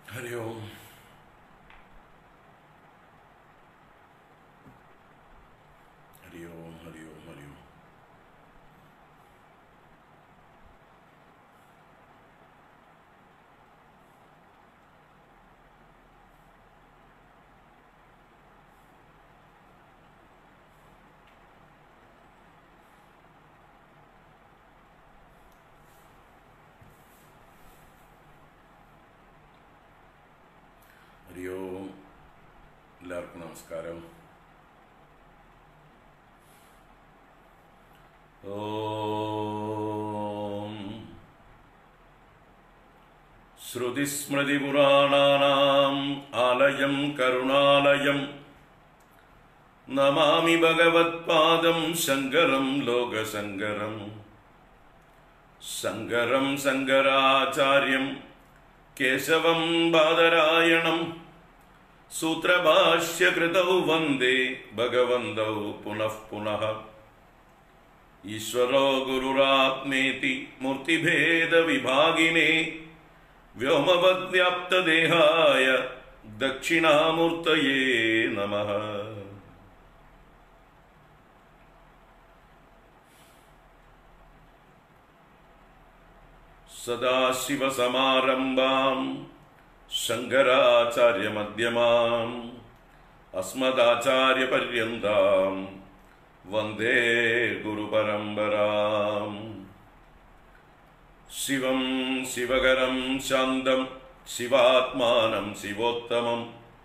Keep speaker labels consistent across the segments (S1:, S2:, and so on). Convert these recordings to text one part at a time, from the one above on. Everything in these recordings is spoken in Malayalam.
S1: ഹരി ഓം ഹരി ഓം ഹരി ഓം ഹരി ഓം ഹരി ഓം എല്ലാവർക്കും നമസ്കാരം ഓം ശ്രുതിസ്മൃതിപുരാണാനാം ആലയം കരുണാലയം നമാമി ഭഗവത്പാദം ശങ്കരം ലോകശങ്കരം ശങ്കരം ശങ്കരാചാര്യം കേശവം ബാദരായണം സൂത്രഭാഷ്യകൃതൗ വന്ദേ ഭഗവന്തൗ പുനഃ പുനഃ ഈശ്വരോ ഗുരുരാത്മേതി മൂർത്തിഭേദവിഭാഗിനെ വ്യോമവദ്വ്യാപ്തദേഹായ ദക്ഷിണാമൂർത്തയേ നമഃ സദാശിവസമാരംഭാം ശങ്കരാചാര്യമധ്യമാം അസ്മദാചാര്യപര്യന്താം വന്ദേ ഗുരുപരമ്പരാം ശിവം ശിവകരം ശാന്തം ശിവാത്മാനം ശിവോത്തമം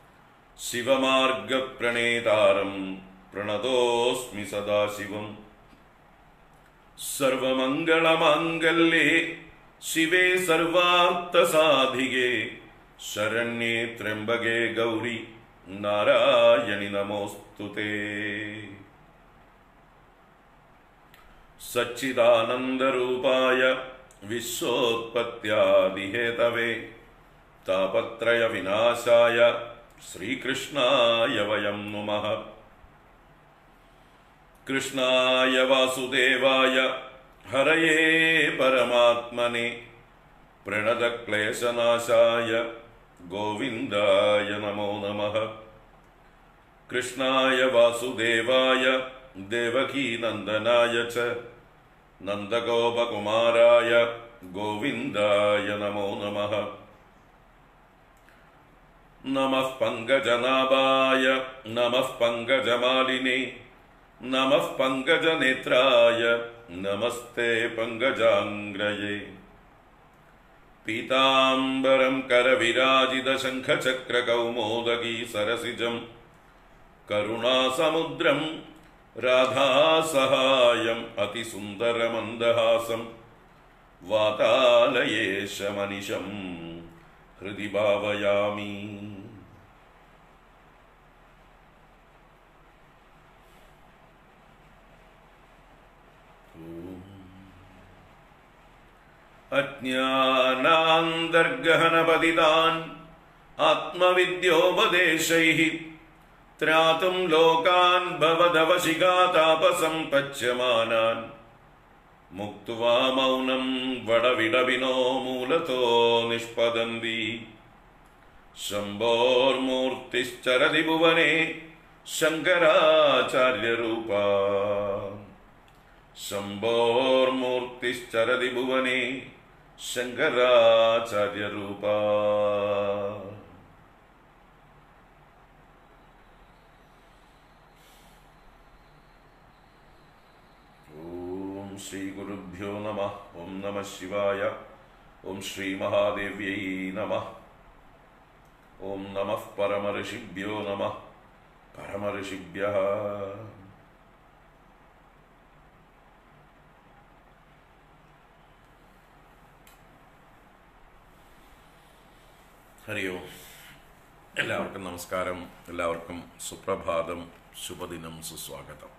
S1: ശിവമാർഗപ്രണേതാരം പ്രണതോസ്മി സദാശിവം സർവമംഗളമാംഗല്യേ ശിവേ സർവാർത്ഥസാധികേ ശരണ്യേ ത്രയംബകേ ഗൗരി നാരായണി നമോസ്തുതേ സച്ചിദാനന്ദരൂപായ വിശ്വോത്പത്യാദിഹേതവേ താപത്രയ വിനാശായ ശ്രീകൃഷ്ണായ വയം നുമഃ കൃഷ്ണായ വാസുദേവായ ഹരയേ പരമാത്മനെ പ്രണതക്ലേശനാശായ ഗോവിന്ദായ നമോ നമഃ കൃഷ്ണായ വാസുദേവായ ദേവകീനന്ദനായ ച നന്ദഗോപകുമാരായ ഗോവിന്ദായ നമോ നമഃ നമഃ പങ്കജനാഭായ നമഃ പങ്കജമാലിനെ നമഃ പങ്കജനേത്രായ നമസ്തേ പങ്കജാംഗ്രയേ പീതാംബരം കരവിരാജിത ശംഖചക്രകൗമോദഗീ സരസിജം കരുണാസമുദ്രം രാധാസഹായം അതിസുന്ദരമന്ദഹാസം വാതാലയേശമനിശം ഹൃദി ഭാവയാമി അജ്ഞാനാന്തർഗഹനപതിതാൻ ആത്മവിദ്യോപദേശൈः ത്രാതും ലോകാൻ ഭവദവശിഖാതാപസം പച്യമാനാൻ മുക്ത്വാ മൗനം വടവിടവിനോ മൂലതോ നിഷ്പദന്തി ശംഭോർമൂർത്തിശ്ചരതി ഭുവനെ ശങ്കരാചാര്യരൂപ ശംഭോർമൂർത്തിശ്ചരതി ഭുവനെ ശങ്കരാചാര്യരൂപ ഓം ശ്രീ ഗുരുഭ്യോ നമ ഓം നമ ശിവായ ഓം ശ്രീ മഹാദേവ്യൈ നമ ഓം നമ പരമഋഷിഭ്യോ നമ പരമഋഷിഭ്യ ഹരി ഓം എല്ലാവർക്കും നമസ്കാരം എല്ലാവർക്കും സുപ്രഭാതം ശുഭദിനം സുസ്വാഗതം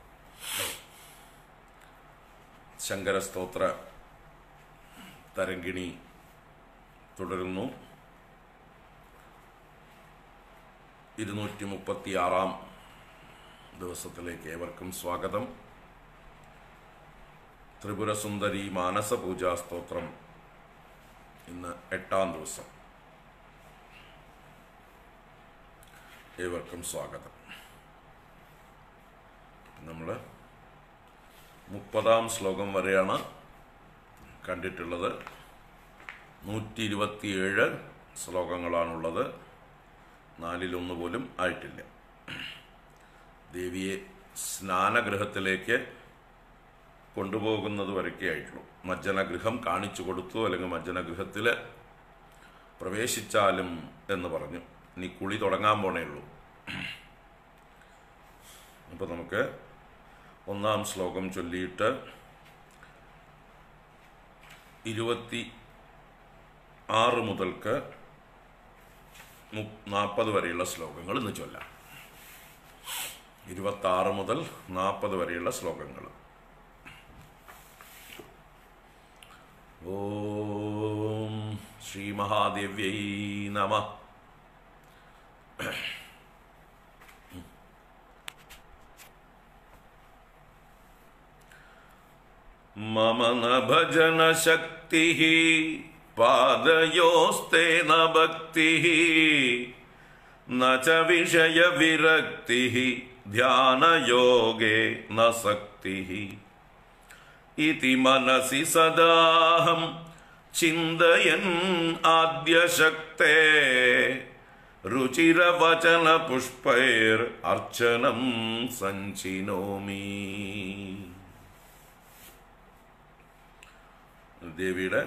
S1: ശങ്കരസ്തോത്ര തരങ്കിണി തുടരുന്നു ഇരുന്നൂറ്റി മുപ്പത്തി ആറാം ദിവസത്തിലേക്ക് ഏവർക്കും സ്വാഗതം ത്രിപുരസുന്ദരി മാനസപൂജാ സ്തോത്രം ഇന്ന് എട്ടാം ദിവസം ഏവർക്കും സ്വാഗതം നമ്മൾ മുപ്പതാം ശ്ലോകം വരെയാണ് കണ്ടിട്ടുള്ളത് നൂറ്റി ഇരുപത്തിയേഴ് ശ്ലോകങ്ങളാണുള്ളത് നാലിലൊന്ന് പോലും ആയിട്ടില്ല ദേവിയെ സ്നാനഗൃഹത്തിലേക്ക് കൊണ്ടുപോകുന്നത് വരയ്ക്കേ ആയിട്ടുള്ളൂ മജ്ജനഗൃഹം കാണിച്ചു കൊടുത്തു അല്ലെങ്കിൽ മജ്ജനഗൃഹത്തിൽ പ്രവേശിച്ചാലും എന്ന് പറഞ്ഞു ഇനി കുളി തുടങ്ങാൻ പോണേ ഉള്ളൂ അപ്പോൾ നമുക്ക് ഒന്നാം ശ്ലോകം ചൊല്ലിയിട്ട് ഇരുപത്തി ആറ് മുതൽക്ക് നാൽപ്പത് വരെയുള്ള ശ്ലോകങ്ങൾ ഇന്ന് ചൊല്ലാം ഇരുപത്തി ആറ് മുതൽ നാൽപ്പത് വരെയുള്ള ശ്ലോകങ്ങൾ ഓം ശ്രീ മഹാദേവ്യൈ നമ മമ ന ഭജനശക്തി പാദയോസ്തേ ന ഭക്തി ന ച വിഷയവിരക്തി ധ്യാനയോഗേ ന സക്തി ഇതി മനസി സദാഹം ചിന്തയൻ ആദ്യശക്തേ രുചിരവചന പുഷ്പൈർ അർച്ചനം സഞ്ചിനോമി ദേവിയുടെ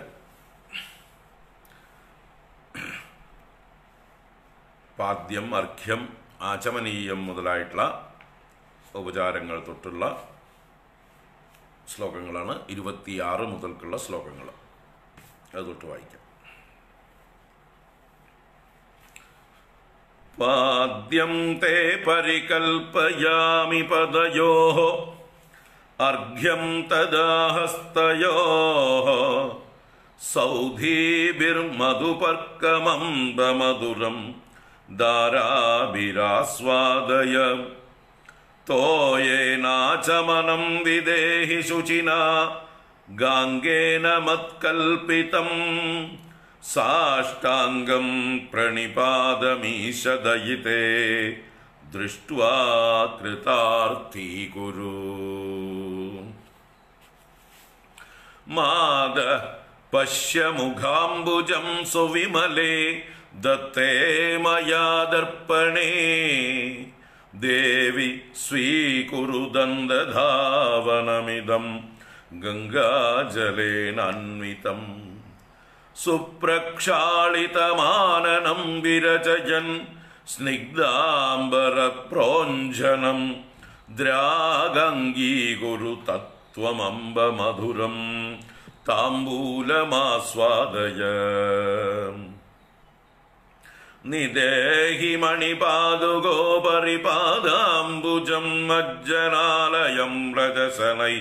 S1: പാദ്യം അർഘ്യം ആചമനീയം മുതലായിട്ടുള്ള ഉപചാരങ്ങൾ തൊട്ടുള്ള ശ്ലോകങ്ങളാണ് ഇരുപത്തിയാറ് മുതൽക്കുള്ള ശ്ലോകങ്ങൾ അത് തൊട്ട് വായിക്കാം പാദ്യം തേ പരികൽപ്പയാമി പദയോ അർഘ്യം തദാഹസ്തയോ സൗധീഭിർമധുപർക്കമംബമധുരം ധാരാഭിരാസ്വാദയ തോയേനാചമനം വിദേഹി ശുചിന ഗാംഗേന മത്കൽപ്പിതം സാഷ്ടാംഗം പ്രണിപാദമീശദയിതേ ദൃഷ്ട്വാ കൃതാർത്ഥീ കുരു മാദ പശ്യമുഖാംബുജം സുവിമലേ ദത്തേ മയാ ദർപ്പണേ ദേവി സ്വീകുരുദന്തധാവനമിദം ഗംഗാജലേനാന്വിതം സുപ്രക്ഷാളിതമാനനം വിരചയൻ സ്നിഗ്ധാംബരപ്രോഞ്ജനം ദ്രാഗംഗീകുരു തത്വമംബമധുരം താംബൂലമാസ്വാദയ നിദേഹി മണിപാദുഗോ പരിപാദാംബുജം മജ്ജനാലയം രജസനൈ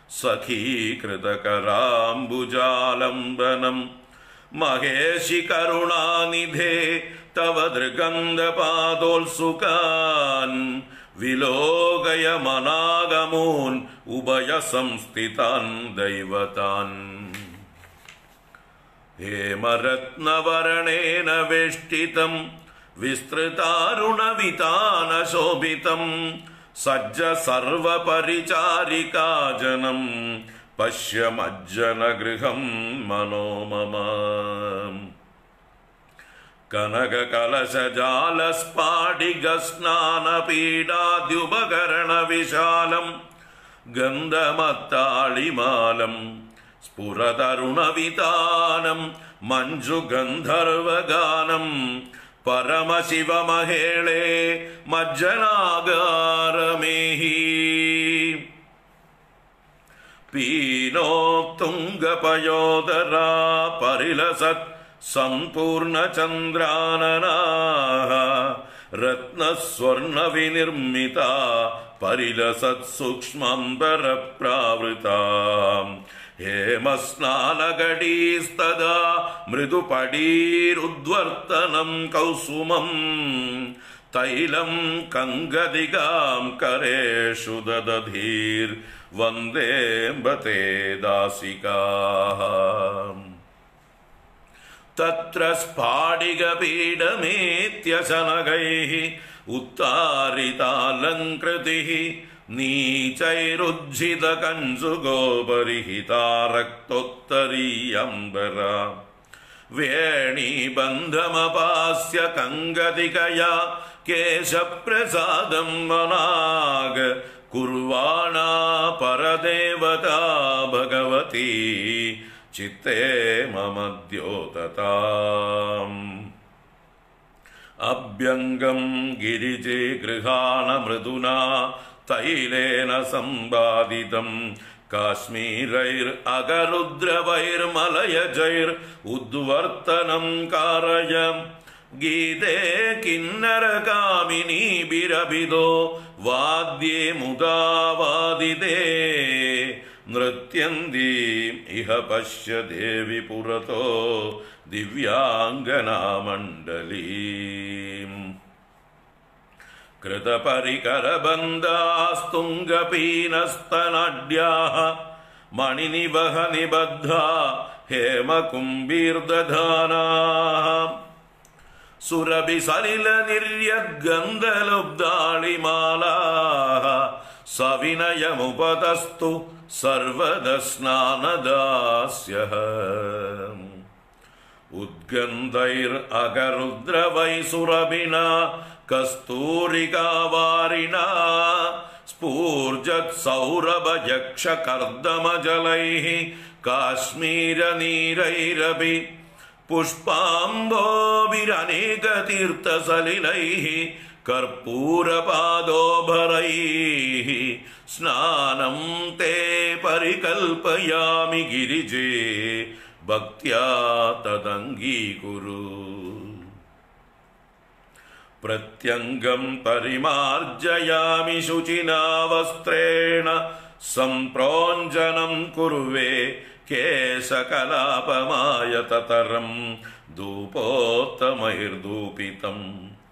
S1: സഖീകൃതകരാംബുജാലംബനം മഹേഷി കരുണാനിധേ തവ ദൃഗന്ധപാദോത്സുകാൻ വിലോകയ മനാഗമൂൻ ഉഭയ സംസ്ഥിതാൻ ദൈവതാൻ हेमरत्नवर्णेन वेष्टितं विस्तृतारुणवितानशोभितं सज्ज सर्वपरिचारिकाजनं पश्य मज्जनगृहं मनो मम कनककलशजालस्फाटिगस्नानपीडाद्युपकरणविशालं गन्धमत्ताळिमालं സ്ഫുരതരുണവിതാനം മഞ്ജുഗന്ധർവഗാനം പരമശിവമഹേളേ മജ്ജനാഗാരമേഹി പീനോത്തുംഗപയോദരാ പരിലസത് സമ്പൂർണചന്ദ്രാനനാ രത്നസ്വർണവിനിർമ്മിത പരിലസത് സൂക്ഷ്മംബരപ്രാവൃത हेमस्नानगडीस्तदा मृदुपडीरुद्वर्तनं कौसुमं तैलं कङ्गदिगां करेषु ददधीर्वन्देऽम्बते दासिकाः तत्र स्फाटिकपीडमेत्यशनगैः उत्तारितालङ्कृतिः नीचैरुज्झितकञ्जुगोपरिहिता रक्तोत्तरीयम्बरा वेणीबन्धमपास्य कङ्गतिकया केशप्रसादं मनाग कुर्वाणा परदेवता भगवती चित्ते मम द्योतताम् अभ्यङ्गं गिरिजे गृहाणमृदुना तैलेन सम्बादितं काश्मीरैरगरुद्रवैर्मलयजैर् उद्वर्तनं कारय गीते किन्नरकामिनी बिरबिदो वाद्ये मुदा वादिते नृत्यन्तीम् इह पश्य देवि पुरतो दिव्याङ्गनामण्डलीम् कृतपरिकरबन्धास्तुङ्गपीनस्तनाड्याः मणिनिवहनिबद्धा हेमकुम्भीर्दधानाः सुरभिसलिलनिर्यद्गन्धलुब्धाळिमालाः सविनयमुपतस्तु सर्वदस्नानदास्यः उद्गन्धैरगरुद्रवैसुरभिना कस्तूरिकावारिणा स्फूर्जत्सौरभयक्षकर्दमजलैः काश्मीरनीरैरपि पुष्पाम्बोभिरनेकतीर्थसलिलैः कर्पूरपादोभरैः स्नानं ते परिकल्पयामि गिरिजे भक्त्या तदङ्गीकुरु प्रत्यङ्गं परिमार्जयामि शुचिना वस्त्रेण सम्प्रोञ्जनं कुर्वे केशकलापमायततरं धूपोत्तमैर्धूपितम्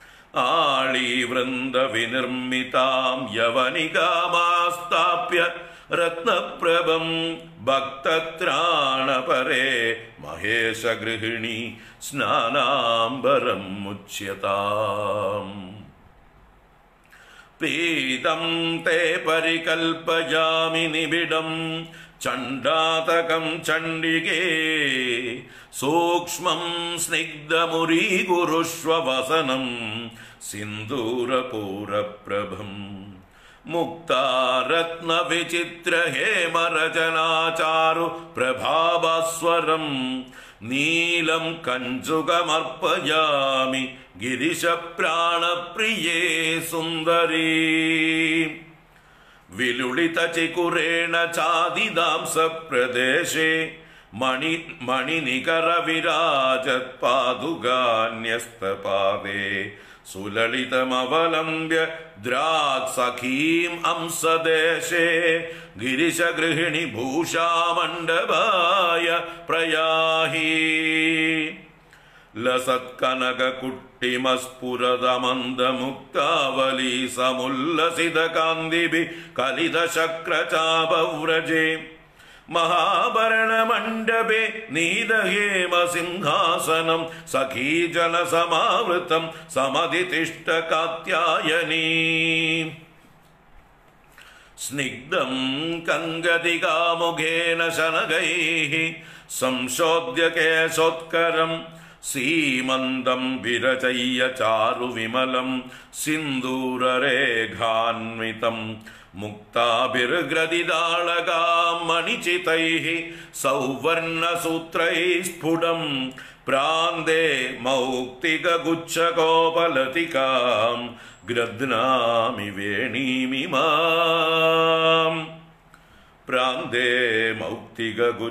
S1: आळीवृन्दविनिर्मितां यवनिकामास्ताप्य रत्नप्रभं भक्तत्राणपरे महेशगृहिणी स्नानाम्बरं मुच्यताम् पीतं ते परिकल्पयामि निबिडं चण्डातकं चण्डिके सूक्ष्मं स्निग्धमुरीगुरुष्व वसनं सिन्दूरपूरप्रभम् मुक्तारत्नविचित्रहेमरचनाचारु प्रभावस्वरम् नीलं कञ्जुगमर्पयामि गिरिशप्राणप्रिये सुन्दरी विलुलितचिकुरेण चादिदां सप्रदेशे मणि मणिनिकरविराजत्पादुगान्यस्तपादे सुललितमवलम्ब्य द्राक्सखीम् अंसदेशे गिरिशगृहिणि भूषामण्डपाय प्रयाहि लसत्कनककुट्टिमस्फुरदमन्दमुक्तावली समुल्लसितकान्तिभिः कलितशक्रचापव्रजे महाभरणमण्डपे नीदहेमसिंहासनं सखीजलसमावृतं समधितिष्ठ कात्यायनी स्निग्धं कङ्गदिकामुखेन शनगैः संशोध्य केशोत्करं सीमन्दं विरचय्य चारुविमलं सिन्दूररेखान्वितं मुक्ताभिर्ग्रदिदाळगां मणिचितैः सौवर्णसूत्रैः स्फुटं प्रान्ते मौक्तिकगुच्छकोपलतिकां ഗ്രദ്നാമി വേണീമിമാം പ്രാന്തേ മൗക്തിക ഗു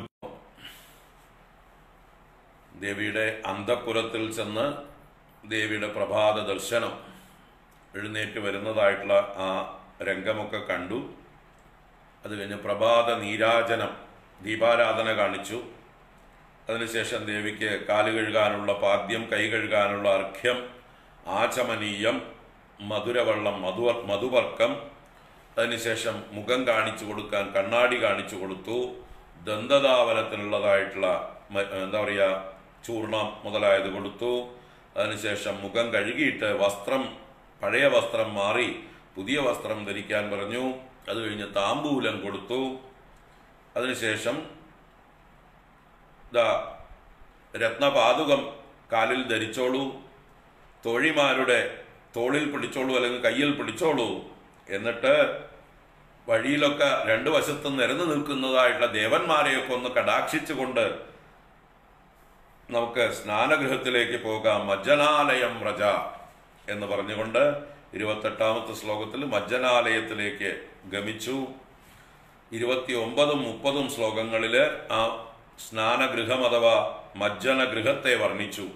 S1: ദേവിയുടെ അന്തഃപുരത്തിൽ ചെന്ന് ദേവിയുടെ പ്രഭാത ദർശനം എഴുന്നേറ്റ് വരുന്നതായിട്ടുള്ള ആ രംഗമൊക്കെ കണ്ടു അത് കഴിഞ്ഞ് പ്രഭാത നീരാജനം ദീപാരാധന കാണിച്ചു അതിനുശേഷം ദേവിക്ക് കാല് കഴുകാനുള്ള പാദ്യം കൈ കഴുകാനുള്ള അർഘ്യം ആചമനീയം മധുരവെള്ളം മധു മധുവർക്കം അതിനുശേഷം മുഖം കാണിച്ചു കൊടുക്കാൻ കണ്ണാടി കാണിച്ചു കൊടുത്തു ദന്തധാവനത്തിനുള്ളതായിട്ടുള്ള മ- എന്താ പറയുക ചൂർണം മുതലായത് കൊടുത്തു അതിനുശേഷം മുഖം കഴുകിയിട്ട് വസ്ത്രം പഴയ വസ്ത്രം മാറി പുതിയ വസ്ത്രം ധരിക്കാൻ പറഞ്ഞു അത് കഴിഞ്ഞ് താമ്പൂലം കൊടുത്തു അതിനുശേഷം ദാ രത്നപാതുകം കാലിൽ ധരിച്ചോളൂ തോഴിമാരുടെ തോളിൽ പിടിച്ചോളൂ അല്ലെങ്കിൽ കയ്യിൽ പിടിച്ചോളൂ എന്നിട്ട് വഴിയിലൊക്കെ രണ്ടു വശത്തും നിരന്നു നിൽക്കുന്നതായിട്ടുള്ള ദേവന്മാരെയൊക്കെ ഒന്ന് കടാക്ഷിച്ചുകൊണ്ട് നമുക്ക് സ്നാനഗൃഹത്തിലേക്ക് പോകാം മജ്ജനാലയം വ്രജ എന്ന് പറഞ്ഞുകൊണ്ട് ഇരുപത്തെട്ടാമത്തെ ശ്ലോകത്തിൽ മജ്ജനാലയത്തിലേക്ക് ഗമിച്ചു ഇരുപത്തി ഒമ്പതും മുപ്പതും ശ്ലോകങ്ങളില് ആ സ്നാനഗൃഹം അഥവാ മജ്ജനഗൃഹത്തെ വർണ്ണിച്ചു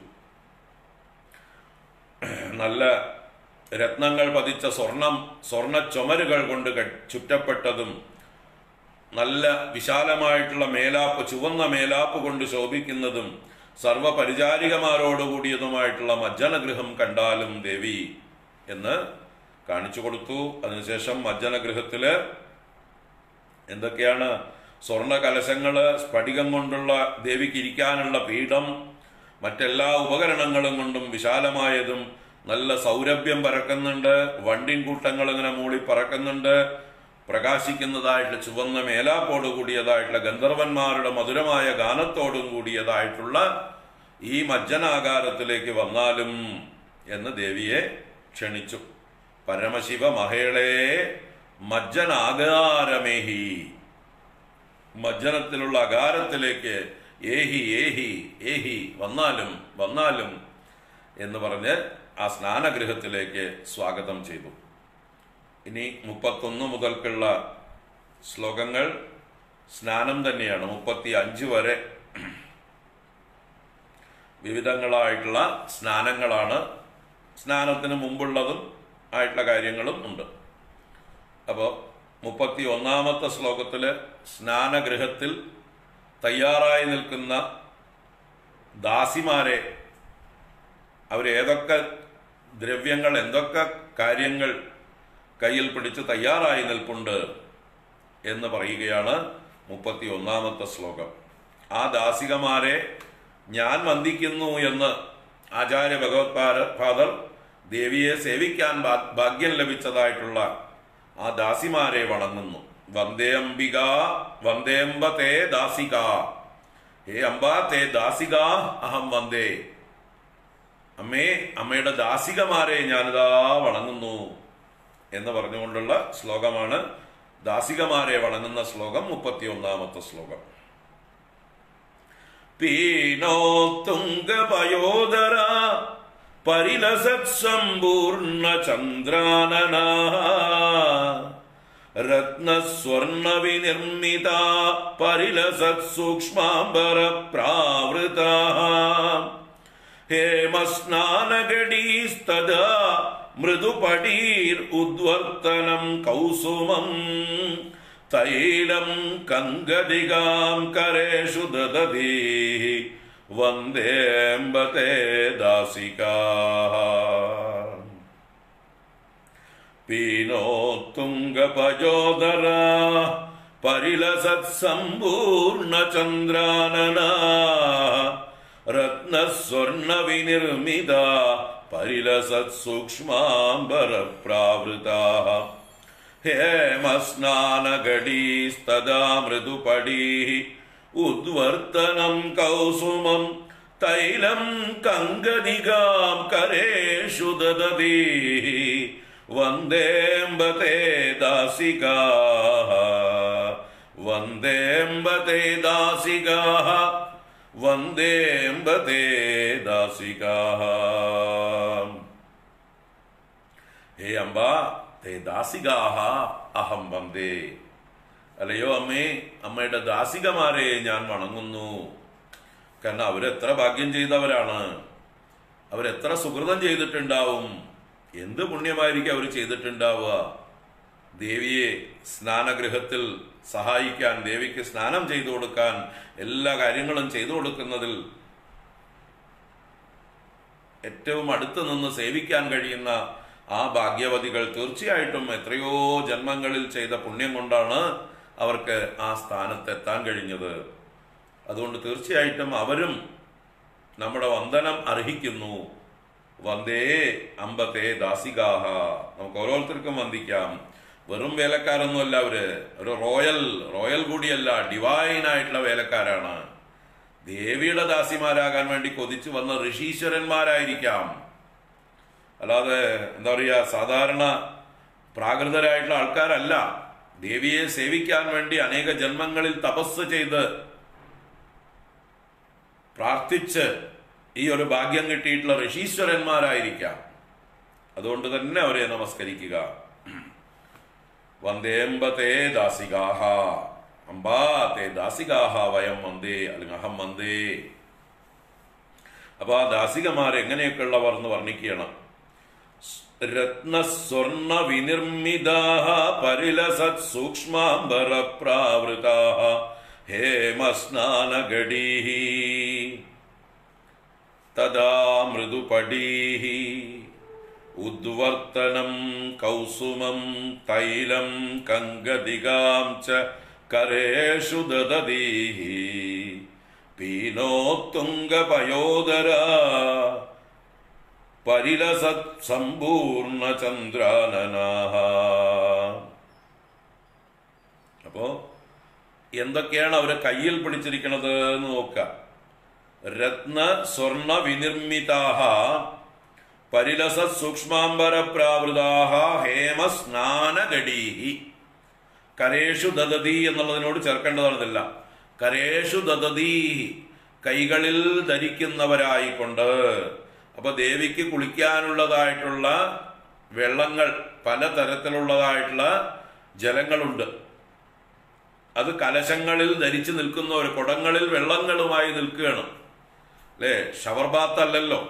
S1: നല്ല രത്നങ്ങൾ പതിച്ച സ്വർണം സ്വർണ ചുമരുകൾ കൊണ്ട് കെ- ചുറ്റപ്പെട്ടതും നല്ല വിശാലമായിട്ടുള്ള മേലാപ്പ് ചുവന്ന മേലാപ്പ് കൊണ്ട് ശോഭിക്കുന്നതും സർവ പരിചാരികമാരോടുകൂടിയതുമായിട്ടുള്ള മജ്ജനഗൃഹം കണ്ടാലും ദേവി എന്ന് കാണിച്ചു കൊടുത്തു അതിനുശേഷം മജ്ജനഗൃഹത്തില് എന്തൊക്കെയാണ് സ്വർണ്ണ കലശങ്ങള് സ്ഫടികം കൊണ്ടുള്ള ദേവിക്ക് ഇരിക്കാനുള്ള പീഠം മറ്റെല്ലാ ഉപകരണങ്ങളും കൊണ്ടും വിശാലമായതും നല്ല സൗരഭ്യം പരക്കുന്നുണ്ട് വണ്ടിൻ കൂട്ടങ്ങൾ ഇങ്ങനെ മൂളി പറക്കുന്നുണ്ട് പ്രകാശിക്കുന്നതായിട്ടുള്ള ചുവന്ന മേലാപ്പോട് കൂടിയതായിട്ടുള്ള ഗന്ധർവന്മാരുടെ മധുരമായ ഗാനത്തോടും കൂടിയതായിട്ടുള്ള ഈ മജ്ജനാകാരത്തിലേക്ക് വന്നാലും എന്ന് ദേവിയെ ക്ഷണിച്ചു പരമശിവ മഹേളേ മജ്ജനാകാരമേഹി മജ്ജനത്തിലുള്ള അകാരത്തിലേക്ക് ഏഹി ഏഹി ഏഹി വന്നാലും വന്നാലും എന്ന് പറഞ്ഞ് ആ സ്നാനഗൃഹത്തിലേക്ക് സ്വാഗതം ചെയ്തു ഇനി മുപ്പത്തൊന്ന് മുതൽക്കുള്ള ശ്ലോകങ്ങൾ സ്നാനം തന്നെയാണ് മുപ്പത്തി അഞ്ച് വരെ വിവിധങ്ങളായിട്ടുള്ള സ്നാനങ്ങളാണ് സ്നാനത്തിന് മുമ്പുള്ളതും ആയിട്ടുള്ള കാര്യങ്ങളും ഉണ്ട് അപ്പോൾ മുപ്പത്തി ഒന്നാമത്തെ ശ്ലോകത്തില് സ്നാനഗൃഹത്തിൽ തയ്യാറായി നിൽക്കുന്ന ദാസിമാരെ അവരേതൊക്കെ ദ്രവ്യങ്ങൾ എന്തൊക്കെ കാര്യങ്ങൾ കയ്യിൽ പിടിച്ച് തയ്യാറായി നിൽപ്പുണ്ട് എന്ന് പറയുകയാണ് മുപ്പത്തി ഒന്നാമത്തെ ശ്ലോകം ആ ദാസികമാരെ ഞാൻ വന്ദിക്കുന്നു എന്ന് ആചാര്യ ഭഗവത് പാര- ഫാദർ ദേവിയെ സേവിക്കാൻ ഭാ- ഭാഗ്യം ലഭിച്ചതായിട്ടുള്ള ആ ദാസിമാരെ വണങ്ങുന്നു വന്ദേ അംബിക വന്ദേംബ തേ ദാസിക ഹേ അംബ തേ ദാസിക അഹം വന്ദേ അമ്മേ അമ്മയുടെ ദാസികമാരെ ഞാനിതാ വണങ്ങുന്നു എന്ന് പറഞ്ഞുകൊണ്ടുള്ള ശ്ലോകമാണ് ദാസികമാരെ വണങ്ങുന്ന ശ്ലോകം മുപ്പത്തി ഒന്നാമത്തെ ശ്ലോകം പീനോത്തുംഗപയോദര പരിലസത് സമ്പൂർണ്ണ ചന്ദ്രാനന രത്നസ്വർണ വിനിർമ്മിത പരിലസത് സൂക്ഷ്മാംബര പ്രാവൃത ഹേമസ്നാനഗടീസ്തദാ മൃദുപടീർ ഉദ്വർത്തനം കൗസുമം തൈലം കങ്കദികാം കരേഷു ദദതി വന്ദേംബത്തെ ദാസികാ പീനോത്തുംഗപജോദര പരിലസത് സമ്പൂർണ്ണ ചന്ദ്രാനന രത്നസ്വർണ വിനിർമ്മിത പരിലസത് സൂക്ഷ്മാംബര പ്രാവൃത ഹേമസ്നാനഗടീസ്തദാ മൃദുപടീ ഉദ്വർത്തനം കൗസുമം തൈലം കങ്കദികാം കരേഷു ദദതി വന്ദേംബത്തെ ദാസികാ വന്ദേംബത്തെ ദാസികാ വന്ദേംബത്തെ ദാസികാ ഹേ അംബ തേ ദാസികാഹ അഹം വന്ദേ അല്ലയോ അമ്മേ അമ്മയുടെ ദാസികമാരെ ഞാൻ വണങ്ങുന്നു കാരണം അവരെത്ര ഭാഗ്യം ചെയ്തവരാണ് അവരെത്ര സുഹൃതം ചെയ്തിട്ടുണ്ടാവും എന്ത് പുണ്യമായിരിക്കും അവർ ചെയ്തിട്ടുണ്ടാവുക ദേവിയെ സ്നാനഗൃഹത്തിൽ സഹായിക്കാൻ ദേവിക്ക് സ്നാനം ചെയ്തു കൊടുക്കാൻ എല്ലാ കാര്യങ്ങളും ചെയ്തു കൊടുക്കുന്നതിൽ ഏറ്റവും അടുത്ത് നിന്ന് സേവിക്കാൻ കഴിയുന്ന ആ ഭാഗ്യവതികൾ തീർച്ചയായിട്ടും എത്രയോ ജന്മങ്ങളിൽ ചെയ്ത പുണ്യം കൊണ്ടാണ് അവർക്ക് ആ സ്ഥാനത്തെത്താൻ കഴിഞ്ഞത് അതുകൊണ്ട് തീർച്ചയായിട്ടും അവരും നമ്മുടെ വന്ദനം അർഹിക്കുന്നു വന്ദേ അമ്പത്തെ ദാസികാഹ നമുക്ക് ഓരോരുത്തർക്കും വന്ദിക്കാം വെറും വേലക്കാരൊന്നുമല്ല അവര് ഒരു റോയൽ റോയൽ കൂടിയല്ല ഡിവൈൻ ആയിട്ടുള്ള വേലക്കാരാണ് ദേവിയുടെ ദാസിമാരാകാൻ വേണ്ടി കൊതിച്ചു വന്ന ഋഷീശ്വരന്മാരായിരിക്കാം അല്ലാതെ എന്താ പറയുക സാധാരണ പ്രാകൃതരായിട്ടുള്ള ആൾക്കാരല്ല ദേവിയെ സേവിക്കാൻ വേണ്ടി അനേക ജന്മങ്ങളിൽ തപസ് ചെയ്ത് പ്രാർത്ഥിച്ച് ഈ ഒരു ഭാഗ്യം കിട്ടിയിട്ടുള്ള ഋഷീശ്വരന്മാരായിരിക്കാം അതുകൊണ്ട് തന്നെ അവരെ നമസ്കരിക്കുക വന്ദേമ്പതേ ദാസികാഹ അമ്പാ തേ ദാസികാഹ വയം വന്ദേ അല്ലെങ്കിൽ അഹം വന്ദേ അപ്പൊ ആ ദാസികമാർ എങ്ങനെയൊക്കെയുള്ളവർ എന്ന് വർണ്ണിക്കുകയാണ് രത്നസ്വർണ വിനിർമ്മിതാഹ പരിലസത് സൂക്ഷ്മാംബര പ്രാവൃതാഹ ഹേമസ്നാനഗടീः തദാ മൃദുപടീः ഉദ്വർത്തനം കൗസുമം തൈലം കങ്കദികാം ച കരേഷു ദദതീः പീനോത്തുംഗപയോദരാ പരിലസത് സമ്പൂർണ്ണ ചന്ദ്രാനനാഹ അപ്പോ എന്തൊക്കെയാണ് അവരെ കയ്യിൽ പിടിച്ചിരിക്കുന്നത് എന്ന് നോക്കുക രത്ന സ്വർണ വിനിർമ്മിതാഹ പരിലസത് സൂക്ഷ്മാംബര പ്രാവൃതാഹ ഹേമ സ്നാനഗടീഹി കരേഷു ദദതി എന്നുള്ളതിനോട് ചേർക്കേണ്ടതാണിതല്ല കരേഷു ദദതി കൈകളിൽ ധരിക്കുന്നവരായിക്കൊണ്ട് അപ്പൊ ദേവിക്ക് കുളിക്കാനുള്ളതായിട്ടുള്ള വെള്ളങ്ങൾ പലതരത്തിലുള്ളതായിട്ടുള്ള ജലങ്ങളുണ്ട് അത് കലശങ്ങളിൽ ധരിച്ചു നിൽക്കുന്ന ഒരു കുടങ്ങളിൽ വെള്ളങ്ങളുമായി നിൽക്കുകയാണ് അല്ലേ ഷവർ ബാത്ത് അല്ലല്ലോ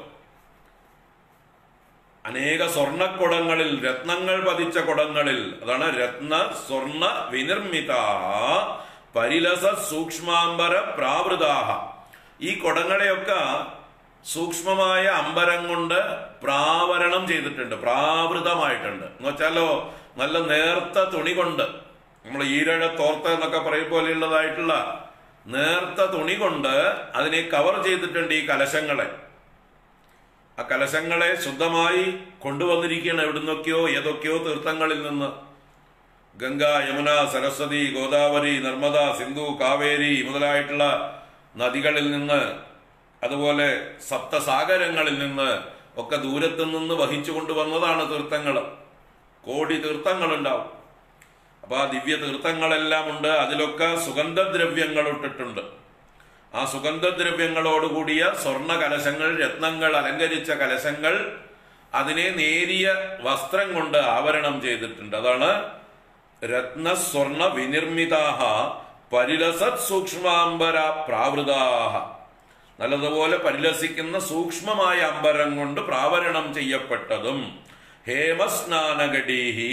S1: അനേക സ്വർണക്കുടങ്ങളിൽ രത്നങ്ങൾ പതിച്ച കുടങ്ങളിൽ അതാണ് രത്ന സ്വർണ വിനിർമ്മിത പരിലസ സൂക്ഷ്മാംബര പ്രാവൃതാഹ ഈ കുടങ്ങളെയൊക്കെ സൂക്ഷ്മമായ അമ്പരം കൊണ്ട് പ്രാവരണം ചെയ്തിട്ടുണ്ട് പ്രാവൃതമായിട്ടുണ്ട് എന്ന് വെച്ചാലോ നല്ല നേർത്ത തുണി കൊണ്ട് നമ്മൾ ഈരഴ തോർത്ത എന്നൊക്കെ പറയും പോലെയുള്ളതായിട്ടുള്ള നേർത്ത തുണി കൊണ്ട് അതിനെ കവർ ചെയ്തിട്ടുണ്ട് ഈ കലശങ്ങളെ ആ കലശങ്ങളെ ശുദ്ധമായി കൊണ്ടുവന്നിരിക്കുകയാണ് എവിടുന്നൊക്കെയോ ഏതൊക്കെയോ തീർത്ഥങ്ങളിൽ നിന്ന് ഗംഗ യമുന സരസ്വതി ഗോദാവരി നർമ്മദ സിന്ധു കാവേരി മുതലായിട്ടുള്ള നദികളിൽ നിന്ന് അതുപോലെ സപ്തസാഗരങ്ങളിൽ നിന്ന് ഒക്കെ ദൂരത്തു നിന്ന് വഹിച്ചു കൊണ്ടുവന്നതാണ് തീർത്ഥങ്ങൾ കോടി തീർത്ഥങ്ങൾ ഉണ്ടാവും അപ്പൊ ആ ദിവ്യ തീർത്ഥങ്ങളെല്ലാം ഉണ്ട് അതിലൊക്കെ സുഗന്ധദ്രവ്യങ്ങൾ ഇട്ടിട്ടുണ്ട് ആ സുഗന്ധദ്രവ്യങ്ങളോടുകൂടിയ സ്വർണ്ണ കലശങ്ങൾ രത്നങ്ങൾ അലങ്കരിച്ച കലശങ്ങൾ അതിനെ നേരിയ വസ്ത്രം കൊണ്ട് ആവരണം ചെയ്തിട്ടുണ്ട് അതാണ് രത്ന സ്വർണ വിനിർമ്മിതാഹ പരിലസത് സൂക്ഷ്മാംബര പ്രാവൃതാഹ നല്ലതുപോലെ പരിലസിക്കുന്ന സൂക്ഷ്മമായ അമ്പരം കൊണ്ട് പ്രാവരണം ചെയ്യപ്പെട്ടതും ഹേമസ്നാനഗടീഹി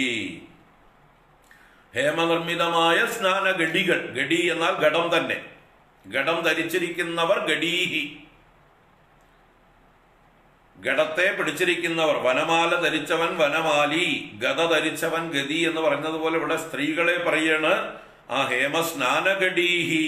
S1: ഹേമനിർമ്മിതമായ സ്നാനഗഡികൾ ഗഡി എന്നാൽ ഘടം തന്നെ ഘടം ധരിച്ചിരിക്കുന്നവർ ഗഡീഹി ഘടത്തെ പിടിച്ചിരിക്കുന്നവർ വനമാല ധരിച്ചവൻ വനമാലി ഗത ധരിച്ചവൻ ഗതി എന്ന് പറഞ്ഞതുപോലെ ഇവിടെ സ്ത്രീകളെ പറയാണ് ആ ഹേമസ്നാനഗഡീഹി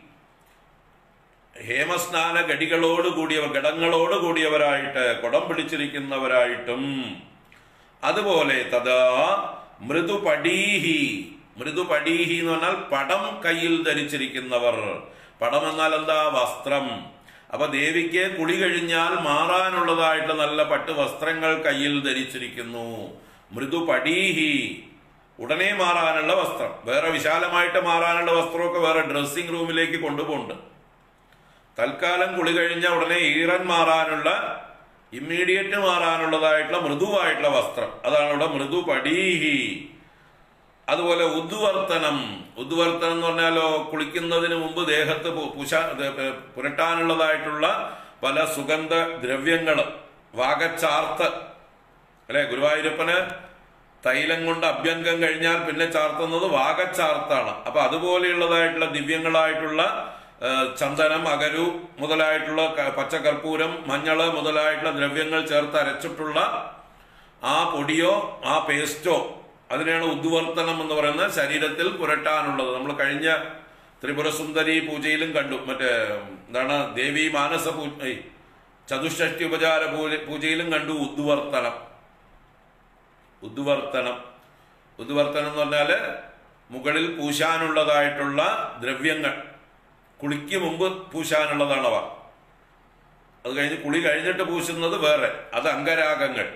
S1: ഹേമസ്നാന ഗടികളോട് കൂടിയവർ ഘടങ്ങളോട് കൂടിയവരായിട്ട് കുടം പിടിച്ചിരിക്കുന്നവരായിട്ടും അതുപോലെ തഥാ മൃദുപടീഹി മൃദുപടീഹി എന്ന് പറഞ്ഞാൽ പടം കയ്യിൽ ധരിച്ചിരിക്കുന്നവർ പടം എന്നാൽ എന്താ വസ്ത്രം അപ്പൊ ദേവിക്ക് കുളി കഴിഞ്ഞാൽ മാറാനുള്ളതായിട്ട് നല്ല പട്ട് വസ്ത്രങ്ങൾ കയ്യിൽ ധരിച്ചിരിക്കുന്നു മൃദുപടീഹി ഉടനെ മാറാനുള്ള വസ്ത്രം വേറെ വിശാലമായിട്ട് മാറാനുള്ള വസ്ത്രമൊക്കെ വേറെ ഡ്രസ്സിംഗ് റൂമിലേക്ക് കൊണ്ടുപോകുന്നുണ്ട് തൽക്കാലം കുളി കഴിഞ്ഞ ഉടനെ ഈറൻ മാറാനുള്ള ഇമ്മീഡിയറ്റ് മാറാനുള്ളതായിട്ടുള്ള മൃദുവായിട്ടുള്ള വസ്ത്രം അതാണ് ഇവിടെ മൃദു പടീഹി അതുപോലെ ഉദ്വർത്തനം ഉദ്വർത്തനം എന്ന് പറഞ്ഞാലോ കുളിക്കുന്നതിന് മുമ്പ് ദേഹത്ത് പു- പുശ ഇത് പ- പുരട്ടാനുള്ളതായിട്ടുള്ള പല സുഗന്ധ ദ്രവ്യങ്ങൾ വാഗച്ചാർത്ത് അല്ലെ ഗുരുവായൂരപ്പന് തൈലം കൊണ്ട് അഭ്യംഗം കഴിഞ്ഞാൽ പിന്നെ ചാർത്തുന്നത് വാഗച്ചാർത്താണ് അപ്പൊ അതുപോലെയുള്ളതായിട്ടുള്ള ദിവ്യങ്ങളായിട്ടുള്ള ആ, ചന്ദനം അകരു മുതലായിട്ടുള്ള ക- പച്ചകർപ്പൂരം മഞ്ഞള് മുതലായിട്ടുള്ള ദ്രവ്യങ്ങൾ ചേർത്ത് അരച്ചിട്ടുള്ള ആ പൊടിയോ ആ പേസ്റ്റോ അതിനെയാണ് ഉദ്വർത്തനം എന്ന് പറയുന്നത് ശരീരത്തിൽ പുരട്ടാനുള്ളത് നമ്മൾ കഴിഞ്ഞ ത്രിപുര സുന്ദരി പൂജയിലും കണ്ടു മറ്റേ എന്താണ് ദേവി മാനസ പൂ ഏയ്, ചതുഷ്ഷഷ്ടി ഉപചാര പൂജ പൂജയിലും കണ്ടു ഉദ്വർത്തനം ഉദ്വർത്തനം ഉദ്വർത്തനം എന്ന് പറഞ്ഞാല് മുകളിൽ പൂശാനുള്ളതായിട്ടുള്ള ദ്രവ്യങ്ങൾ കുളിക്ക് മുമ്പ് പൂശാനുള്ളതാണവ അത് കഴിഞ്ഞ് കുളി കഴിഞ്ഞിട്ട് പൂശുന്നത് വേറെ അത് അംഗരാഗങ്ങൾ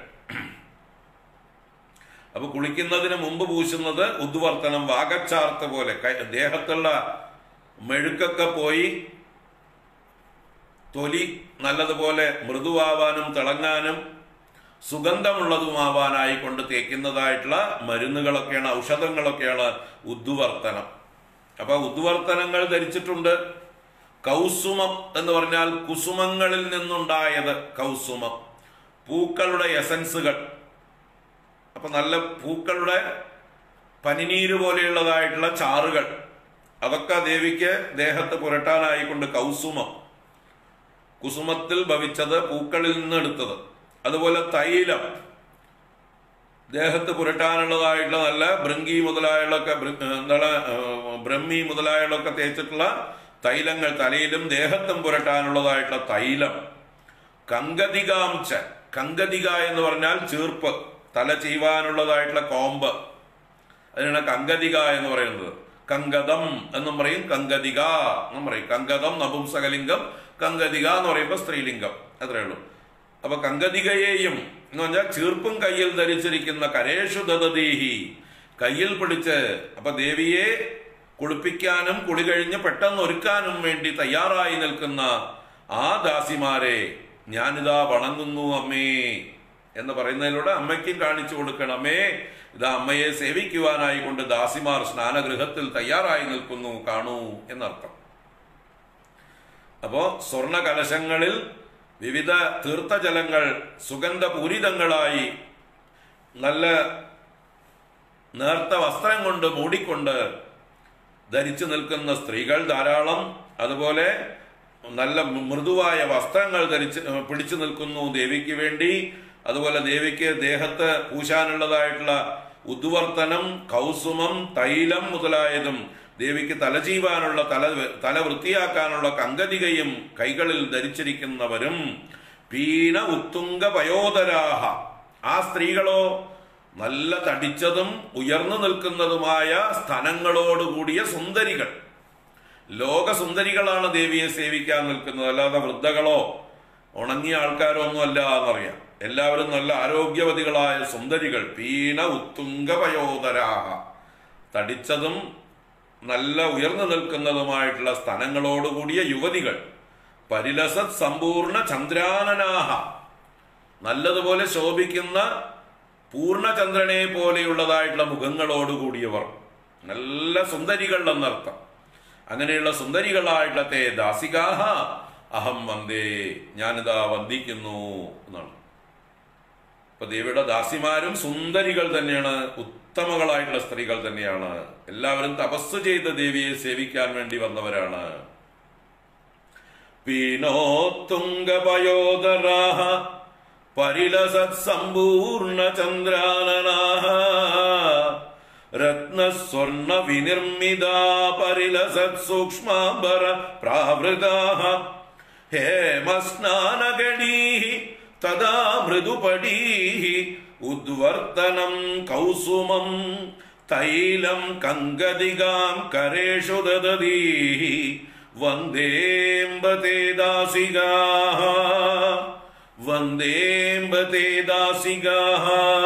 S1: അപ്പൊ കുളിക്കുന്നതിന് മുമ്പ് പൂശുന്നത് ഉദ്വർത്തനം വാഗച്ചാർത്ത് പോലെ കൈ- ദേഹത്തുള്ള മെഴുക്കൊക്കെ പോയി തൊലി നല്ലതുപോലെ മൃദുവാവാനും തിളങ്ങാനും സുഗന്ധമുള്ളതുമാവാനായി കൊണ്ട് തേക്കുന്നതായിട്ടുള്ള മരുന്നുകളൊക്കെയാണ് ഔഷധങ്ങളൊക്കെയാണ് ഉദ്വർത്തനം അപ്പൊ ഉദ്വർത്തനങ്ങൾ ധരിച്ചിട്ടുണ്ട് കൗസുമം എന്ന് പറഞ്ഞാൽ കുസുമങ്ങളിൽ നിന്നുണ്ടായത് കൗസുമം പൂക്കളുടെ എസൻസുകൾ അപ്പൊ നല്ല പൂക്കളുടെ പനിനീര് പോലെയുള്ളതായിട്ടുള്ള ചാറുകൾ അതൊക്കെ ദേവിക്ക് ദേഹത്ത് പുരട്ടാനായിക്കൊണ്ട് കൗസുമം കുസുമത്തിൽ ഭവിച്ചത് പൂക്കളിൽ നിന്ന് എടുത്തത് അതുപോലെ തൈലം ദേഹത്ത് പുരട്ടാനുള്ളതായിട്ടുള്ള നല്ല ഭൃങ്കി മുതലായുള്ളൊക്കെ ഭൃ- എന്താണ് ഏഹ്, ബ്രഹ്മി മുതലായുള്ളൊക്കെ തേച്ചിട്ടുള്ള തൈലങ്ങൾ തലയിലും ദേഹത്തും പുരട്ടാനുള്ളതായിട്ടുള്ള തൈലം കങ്കതികാംശ കങ്കതിക എന്ന് പറഞ്ഞാൽ ചീർപ്പ് തല ചെയ്യുവാനുള്ളതായിട്ടുള്ള കോമ്പ് അതിനാണ് കങ്കതിക എന്ന് പറയുന്നത് കങ്കദം എന്നും പറയും കങ്കതിക എന്നും പറയും കങ്കദം നപുംസകലിംഗം കങ്കതിക എന്ന് പറയുമ്പോൾ സ്ത്രീലിംഗം അത്രേ ഉള്ളൂ അപ്പൊ കങ്കതികയെയും എന്ന് പറഞ്ഞാൽ ചീർപ്പും കയ്യിൽ ധരിച്ചിരിക്കുന്ന കരേഷു ദദതീഹി കയ്യിൽ പിടിച്ച് അപ്പൊ ദേവിയെ കുളിപ്പിക്കാനും കുളി കഴിഞ്ഞ് പെട്ടെന്ന് ഒരുക്കാനും വേണ്ടി തയ്യാറായി നിൽക്കുന്ന ആ ദാസിമാരെ ഞാനിതാ വണങ്ങുന്നു അമ്മേ എന്ന് പറയുന്നതിലൂടെ അമ്മയ്ക്കും കാണിച്ചു കൊടുക്കണമേ ഇതാ അമ്മയെ സേവിക്കുവാനായി കൊണ്ട് ദാസിമാർ സ്നാനഗൃഹത്തിൽ തയ്യാറായി നിൽക്കുന്നു കാണൂ എന്നർത്ഥം അപ്പോ സ്വർണ കലശങ്ങളിൽ വിവിധ തീർത്ഥജലങ്ങൾ സുഗന്ധപൂരിതങ്ങളായി നല്ല നേർത്ത വസ്ത്രം കൊണ്ട് മൂടിക്കൊണ്ട് ധരിച്ചു നിൽക്കുന്ന സ്ത്രീകൾ ധാരാളം അതുപോലെ നല്ല മൃദുവായ വസ്ത്രങ്ങൾ ധരിച്ച് ഏഹ് പിടിച്ചു നിൽക്കുന്നു ദേവിക്ക് വേണ്ടി അതുപോലെ ദേവിക്ക് ദേഹത്ത് പൂശാനുള്ളതായിട്ടുള്ള ഉദ്വർത്തനം കൗസുമം തൈലം മുതലായതും ദേവിക്ക് തലചീവാനുള്ള തല തല വൃത്തിയാക്കാനുള്ള കങ്കതികയും കൈകളിൽ ധരിച്ചിരിക്കുന്നവരും പീന ഉത്തുംഗ പയോദരാഹ ആ സ്ത്രീകളോ നല്ല തടിച്ചതും ഉയർന്നു നിൽക്കുന്നതുമായ സ്ഥലങ്ങളോടുകൂടിയ സുന്ദരികൾ ലോകസുന്ദരികളാണ് ദേവിയെ സേവിക്കാൻ നിൽക്കുന്നത് അല്ലാതെ വൃദ്ധകളോ ഉണങ്ങിയ ആൾക്കാരോ ഒന്നും അല്ല എന്നറിയാം എല്ലാവരും നല്ല ആരോഗ്യവതികളായ സുന്ദരികൾ പീന ഉത്തുംഗ പയോദരാഹ തടിച്ചതും നല്ല ഉയർന്നു നിൽക്കുന്നതുമായിട്ടുള്ള സ്ഥലങ്ങളോടുകൂടിയ യുവതികൾ പരിലസത് സമ്പൂർണ്ണ ചന്ദ്രാനനാഹ നല്ലതുപോലെ ശോഭിക്കുന്ന പൂർണ്ണചന്ദ്രനെ പോലെയുള്ളതായിട്ടുള്ള മുഖങ്ങളോടുകൂടിയവർ നല്ല സുന്ദരികൾ എന്നർത്ഥം അങ്ങനെയുള്ള സുന്ദരികളായിട്ടുള്ള തേ ദാസികാഹ അഹം വന്ദേ ഞാനിതാ വന്ദിക്കുന്നു എന്നാണ് അപ്പൊ ദേവിയുടെ ദാസിമാരും സുന്ദരികൾ തന്നെയാണ് ഉത്തമകളായിട്ടുള്ള സ്ത്രീകൾ തന്നെയാണ് എല്ലാവരും തപസ് ചെയ്ത് ദേവിയെ സേവിക്കാൻ വേണ്ടി വന്നവരാണ് പീനോത്തുംഗപയോദരാഹ പരിലസത് സമ്പൂർണ്ണ ചന്ദ്രാനനാഹ രത്നസ്വർണ വിനിർമ്മിതാ പരിലസത് സൂക്ഷ്മാംബര പ്രാവൃതാഹ ഹേമസ്നാനഗണീः തദാ മൃദുപടീः ഉദ്വർത്തനം കൗസുമം തൈലം കങ്കദികാം കരേഷു ദദതീः വന്ദേംബത്തെ ദാസികാः വന്ദേംബത്തെ ദാസികാः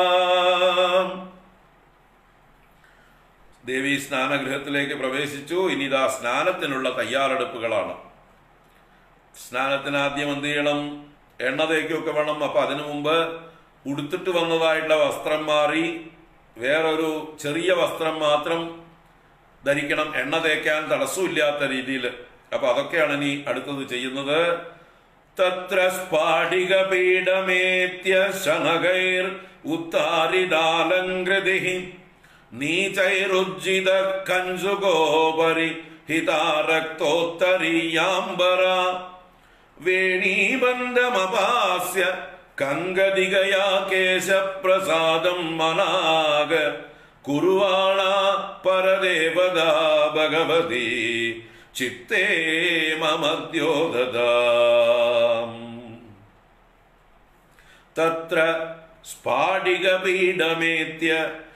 S1: ദേവി സ്നാനഗൃഹത്തിലേക്ക് പ്രവേശിച്ചു ഇനി ഇതാ സ്നാനത്തിനുള്ള തയ്യാറെടുപ്പുകളാണ് സ്നാനത്തിന് ആദ്യം എന്ത് ചെയ്യണം എണ്ണ തേക്കൊക്കെ വേണം അപ്പൊ അതിനു മുമ്പ് ഉടുത്തിട്ട് വന്നതായിട്ടുള്ള വസ്ത്രം മാറി വേറൊരു ചെറിയ വസ്ത്രം മാത്രം ധരിക്കണം എണ്ണ തേക്കാൻ തടസ്സമില്ലാത്ത രീതിയിൽ അപ്പൊ അതൊക്കെയാണ് ഇനി അടുത്തത് ചെയ്യുന്നത് തത്ര സ്ഫാടിക പീഠമേത്യ ശനകൈർ ഉത്താരിതാലങ്കൃതി നീചൈരുജ്ജിത കഞ്ചുഗോപരി ഹിതാരക്തോത്തരീയാംബര വേണീബന്ധമപാസ്യ കങ്കദികയാ കേശപ്രസാദം മനാഗ കുറുവാണ പരദേവതാ ഭഗവതി ചിത്തേ മമദ്യോദതാം തത്ര സ്ഫാടികപീഠമേത്യ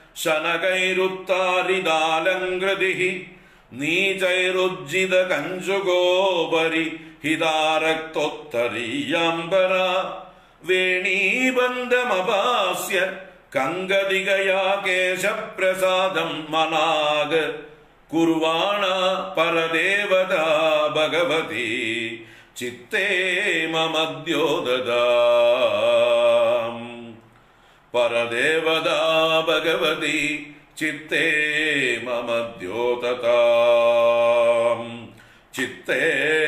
S1: ശനകൈരുത്താരിതാലങ്കൃതി നീചൈരുജ്ജിത കഞ്ചുഗോപരി ഹിതാരക്തൊത്തരീയാംബര വേണീബന്ധമപാസ്യ കങ്കദികയാ കേശപ്രസാദം മനാഗ് കുർവാണ പരദേവതാ ഭഗവതി ചിത്തേ മമദ്യോദദാം പരദേവതാ ഭഗവതി ചിത്തേ മമദ്യോതതാം ചിത്തേ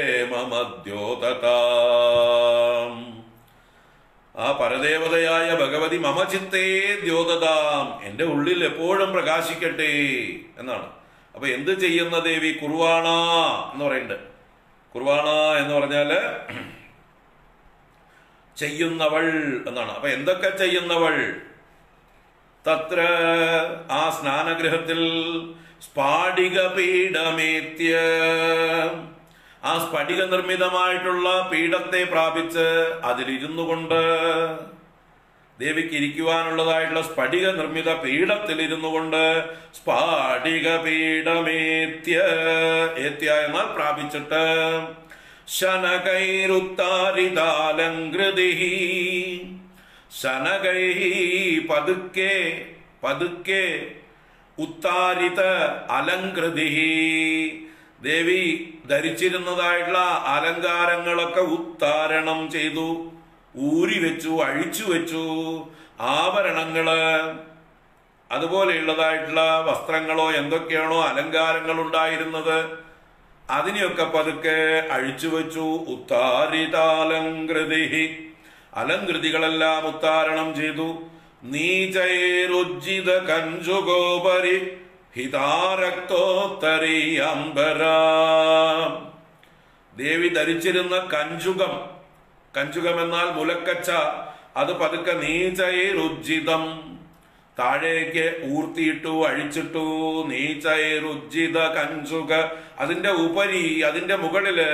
S1: മമദ്യോതതാം ആ പരദേവതയായ ഭഗവതി മമ ചിത്തേ ദ്യോതതാം എന്റെ ഉള്ളിൽ എപ്പോഴും പ്രകാശിക്കട്ടെ എന്നാണ് അപ്പൊ എന്ത് ചെയ്യുന്ന ദേവി കുർവാണ എന്ന് പറയുന്നുണ്ട് കുർവാണ എന്ന് പറഞ്ഞാല് ചെയ്യുന്നവൾ എന്നാണ് അപ്പൊ എന്തൊക്കെ ചെയ്യുന്നവൾ തത്ര ആ സ്നാനഗൃഹത്തിൽ സ്ഫാടിക പീഠമേത്യ ആ സ്ഫടിക നിർമ്മിതമായിട്ടുള്ള പീഠത്തെ പ്രാപിച്ച് അതിലിരുന്നു കൊണ്ട് ദേവിക്ക് ഇരിക്കുവാനുള്ളതായിട്ടുള്ള സ്ഫടിക നിർമ്മിത പീഠത്തിൽ ഇരുന്നു കൊണ്ട് സ്ഫാടിക പീഠമേത്യ ഏത്യ എന്നാൽ പ്രാപിച്ചിട്ട് ശനകൈരുത്താരിതാലങ്കൃതി ശനകൈ പതുക്കെ പതുക്കെ ഉത്താരിത അലങ്കൃതി ദേവി ധരിച്ചിരുന്നതായിട്ടുള്ള അലങ്കാരങ്ങളൊക്കെ ഉത്താരണം ചെയ്തു ഊരി വെച്ചു അഴിച്ചു വെച്ചു ആഭരണങ്ങള് അതുപോലെയുള്ളതായിട്ടുള്ള വസ്ത്രങ്ങളോ എന്തൊക്കെയാണോ അലങ്കാരങ്ങൾ ഉണ്ടായിരുന്നത് അതിനെയൊക്കെ പതുക്കെ അഴിച്ചു വെച്ചു ഉത്താരിതാലങ്കൃതി അലങ്കൃതികളെല്ലാം ഉത്താരണം ചെയ്തു നീചൈരുജ്ജിത കഞ്ചുഗോപരി ഹിതാരക്തോത്തരി അംബര ദേവി ധരിച്ചിരുന്ന കഞ്ചുകം കഞ്ചുകം എന്നാൽ മുലക്കച്ച അത് പതുക്കെ നീചൈരുജ്ജിതം താഴേക്ക് ഊർത്തിയിട്ടു അഴിച്ചിട്ടു നീചൈരുജ്ജിത കഞ്ചുക അതിന്റെ ഉപരി അതിന്റെ മുകളില്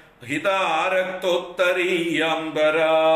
S1: ഹിതാരക്തോത്തരീയംബര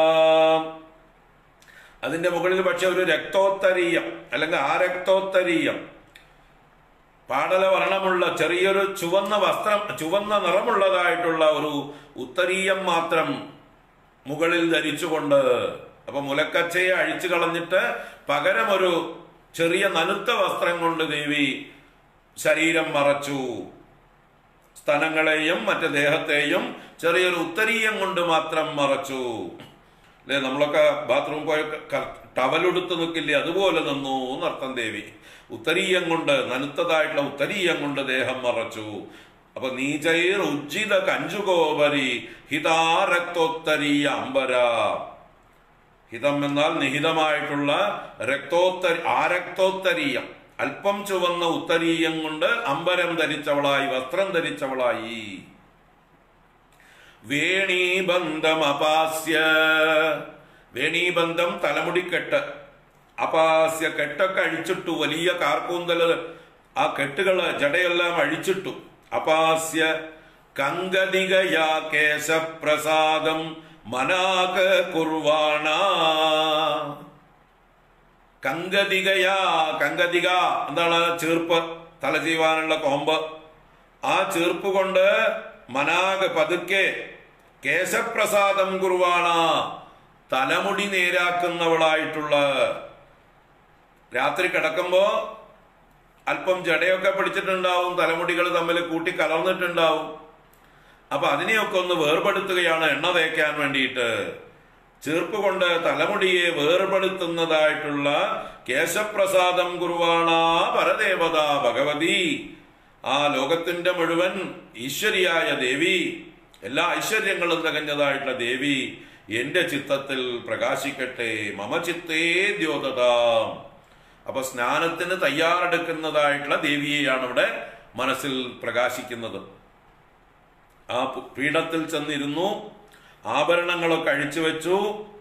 S1: അതിന്റെ മുകളിൽ പക്ഷെ ഒരു രക്തോത്തരീയം അല്ലെങ്കിൽ ആരക്തോത്തരീയം പാടല വർണ്ണമുള്ള ചെറിയൊരു ചുവന്ന വസ്ത്രം ചുവന്ന നിറമുള്ളതായിട്ടുള്ള ഒരു ഉത്തരീയം മാത്രം മുകളിൽ ധരിച്ചുകൊണ്ട് അപ്പൊ മുലക്കച്ചയെ അഴിച്ചു കളഞ്ഞിട്ട് പകരം ഒരു ചെറിയ നനുത്ത വസ്ത്രം കൊണ്ട് ദേവി ശരീരം മറച്ചു സ്ഥലങ്ങളെയും മറ്റ് ദേഹത്തെയും ചെറിയൊരു ഉത്തരീയം കൊണ്ട് മാത്രം മറച്ചു അല്ലെ നമ്മളൊക്കെ ബാത്റൂം പോയ ടവലെടുത്ത് നിൽക്കില്ലേ അതുപോലെ നിന്നു എന്നർത്ഥം ദേവി ഉത്തരീയം കൊണ്ട് നനുത്തതായിട്ടുള്ള ഉത്തരീയം കൊണ്ട് ദേഹം മറച്ചു അപ്പൊ നീചൈർ ഉജ്ജിത കഞ്ചുകോപരി ഹിതാരക്തോത്തരീയ അമ്പര ഹിതം എന്നാൽ നിഹിതമായിട്ടുള്ള രക്തോത്തരി ആരക്തോത്തരീയം അല്പം ചുവന്ന ഉത്തരീയം കൊണ്ട് അമ്പരം ധരിച്ചവളായി വസ്ത്രം ധരിച്ചവളായി വേണീബന്ധം അപാസ്യ വേണീബന്ധം തലമുടിക്കെട്ട് അപാസ്യ കെട്ടൊക്കെ അഴിച്ചിട്ടു വലിയ കാർക്കൂന്തല് ആ കെട്ടുകള് ജടയെല്ലാം അഴിച്ചിട്ടു അപാസ്യ കങ്കദികയാ കേശപ്രസാദം മനാക കുർവാണ കങ്കദികയാ കങ്കദിക എന്താണ് ചീർപ്പ് തല ചെയ്യുവാനുള്ള കോമ്പ് ആ ചീർപ്പ് കൊണ്ട് മനാഗ് പതുക്കെ കേശപ്രസാദം കുർവാണ തലമുടി നേരാക്കുന്നവളായിട്ടുള്ള രാത്രി കിടക്കുമ്പോ അല്പം ജടയൊക്കെ പിടിച്ചിട്ടുണ്ടാവും തലമുടികൾ തമ്മിൽ കൂട്ടി കലർന്നിട്ടുണ്ടാവും അപ്പൊ അതിനെയൊക്കെ ഒന്ന് വേർപെടുത്തുകയാണ് എണ്ണ തേക്കാൻ വേണ്ടിയിട്ട് ചീർപ്പ് കൊണ്ട് തലമുടിയെ വേർപെടുത്തുന്നതായിട്ടുള്ള കേശപ്രസാദം കുർവാണ പരദേവത ഭഗവതി ആ ലോകത്തിന്റെ മുഴുവൻ ഈശ്വരിയായ ദേവി എല്ലാ ഐശ്വര്യങ്ങളും തികഞ്ഞതായിട്ടുള്ള ദേവി എന്റെ ചിത്തത്തിൽ പ്രകാശിക്കട്ടെ മമ ചിത്തേ ദ്യോതതാം അപ്പൊ സ്നാനത്തിന് തയ്യാറെടുക്കുന്നതായിട്ടുള്ള ദേവിയെയാണ് ഇവിടെ മനസ്സിൽ പ്രകാശിക്കുന്നത് ആ പു- പീഠത്തിൽ ചെന്നിരുന്നു ആഭരണങ്ങളൊക്കെ അഴിച്ചു വെച്ചു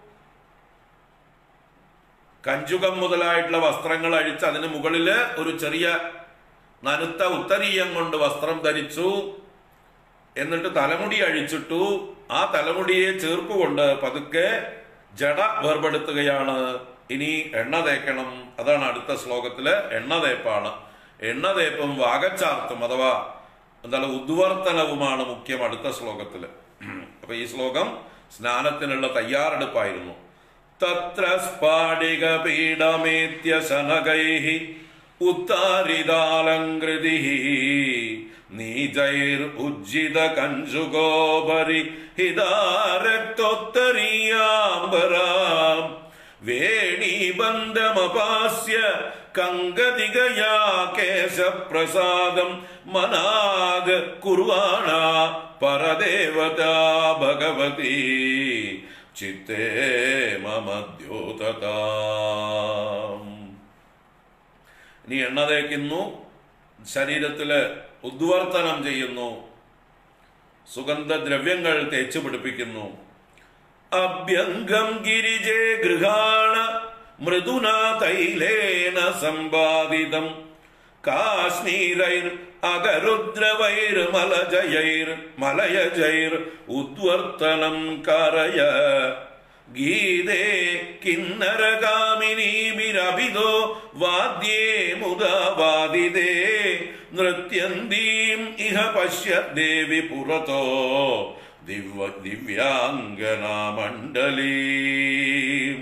S1: കഞ്ചുകം മുതലായിട്ടുള്ള വസ്ത്രങ്ങൾ അഴിച്ച് അതിന് മുകളില് ഒരു ചെറിയ നനുത്ത ഉത്തരീയം കൊണ്ട് വസ്ത്രം ധരിച്ചു എന്നിട്ട് തലമുടി അഴിച്ചിട്ടു ആ തലമുടിയെ ചേർപ്പുകൊണ്ട് പതുക്കെ ജട വേർപെടുത്തുകയാണ് ഇനി എണ്ണ തേക്കണം അതാണ് അടുത്ത ശ്ലോകത്തില് എണ്ണ തേപ്പാണ് എണ്ണ തേപ്പും വാഗച്ചാർത്തും അഥവാ എന്താണ് ഉദ്വർത്തനവുമാണ് മുഖ്യം അടുത്ത ശ്ലോകത്തില് അപ്പൊ ഈ ശ്ലോകം സ്നാനത്തിനുള്ള തയ്യാറെടുപ്പായിരുന്നു തത്ര സ്ഫാടിക പീഠമേത്യ ശനകൈः ഉത്താരിതാലങ്കൃതി നീജൈർ ഉജ്ജിത കഞ്ചുകോപരി ഹിതാരക്തോത്തരീയാംബരാം വേണീബന്ധമപാസ്യ കങ്കതികയാ കേശപ്രസാദം മനാഗ് കുർവാണ പരദേവതാ ഭഗവതി ചിത്തേ മമ ദ്യോതതാം ഇനി എണ്ണ തേക്കുന്നു ശരീരത്തില് ഉദ്വർത്തനം ചെയ്യുന്നു സുഗന്ധദ്രവ്യങ്ങൾ തേച്ചു പിടിപ്പിക്കുന്നു അഭ്യംഗം ഗിരിജേ ഗൃഹാണ മൃദുന തൈലേന സമ്പാദിതം കാശ്മീരൈർ അകരുദ്രവൈർ മലജയൈർ മലയജൈർ ഉദ്വർത്തനം കരയ ഗീതേ കിന്നരകാമിനീഭിരഭിതോ വാദ്യേ മുദാ വാദിതേ നൃത്യന്തീം ഇഹ പശ്യ ദേവി പുറത്തോ ദിവ്യ ദിവ്യാംഗനാമണ്ഡലീം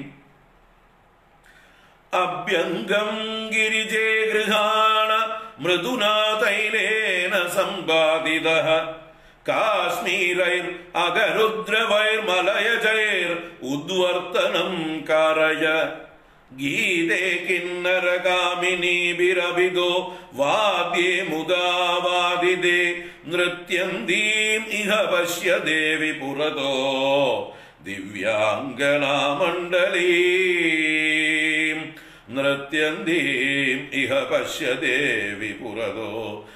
S1: അഭ്യംഗം ഗിരിജേ ഗൃഹാണ മൃദുനാ തൈലേന സമ്പാദിത കാശ്മീരൈർ അകരുദ്രവൈർമലയജൈർ ഉദ്വർത്തനം കാരയ ഗീതേ കിന്നരകാമിനീഭിരഭിതോ വാദ്യേ മുദാ വാദിതേ നൃത്യന്തീം ഇഹ പശ്യ ദേവി പുരതോ ദിവ്യാംഗനാമണ്ഡലീം നൃത്യന്തീം ഇഹ പശ്യ ദേവി പുരതോ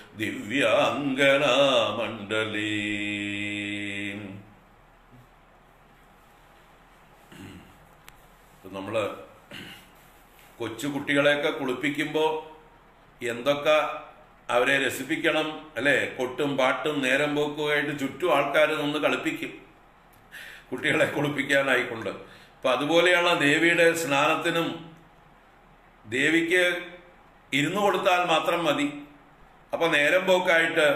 S1: ദിവ്യാംഗനാമണ്ഡലീം നമ്മള് കൊച്ചു കുട്ടികളെയൊക്കെ കുളിപ്പിക്കുമ്പോൾ എന്തൊക്കെ അവരെ രസിപ്പിക്കണം അല്ലെ കൊട്ടും പാട്ടും നേരം പോക്കുമായിട്ട് ചുറ്റും ആൾക്കാർ നിന്ന് കളിപ്പിക്കും കുട്ടികളെ കുളിപ്പിക്കാനായിക്കൊണ്ട് അപ്പൊ അതുപോലെയാണ് ദേവിയുടെ സ്നാനത്തിനും ദേവിക്ക് ഇരുന്നു കൊടുത്താൽ മാത്രം മതി അപ്പൊ നേരം പോക്കായിട്ട്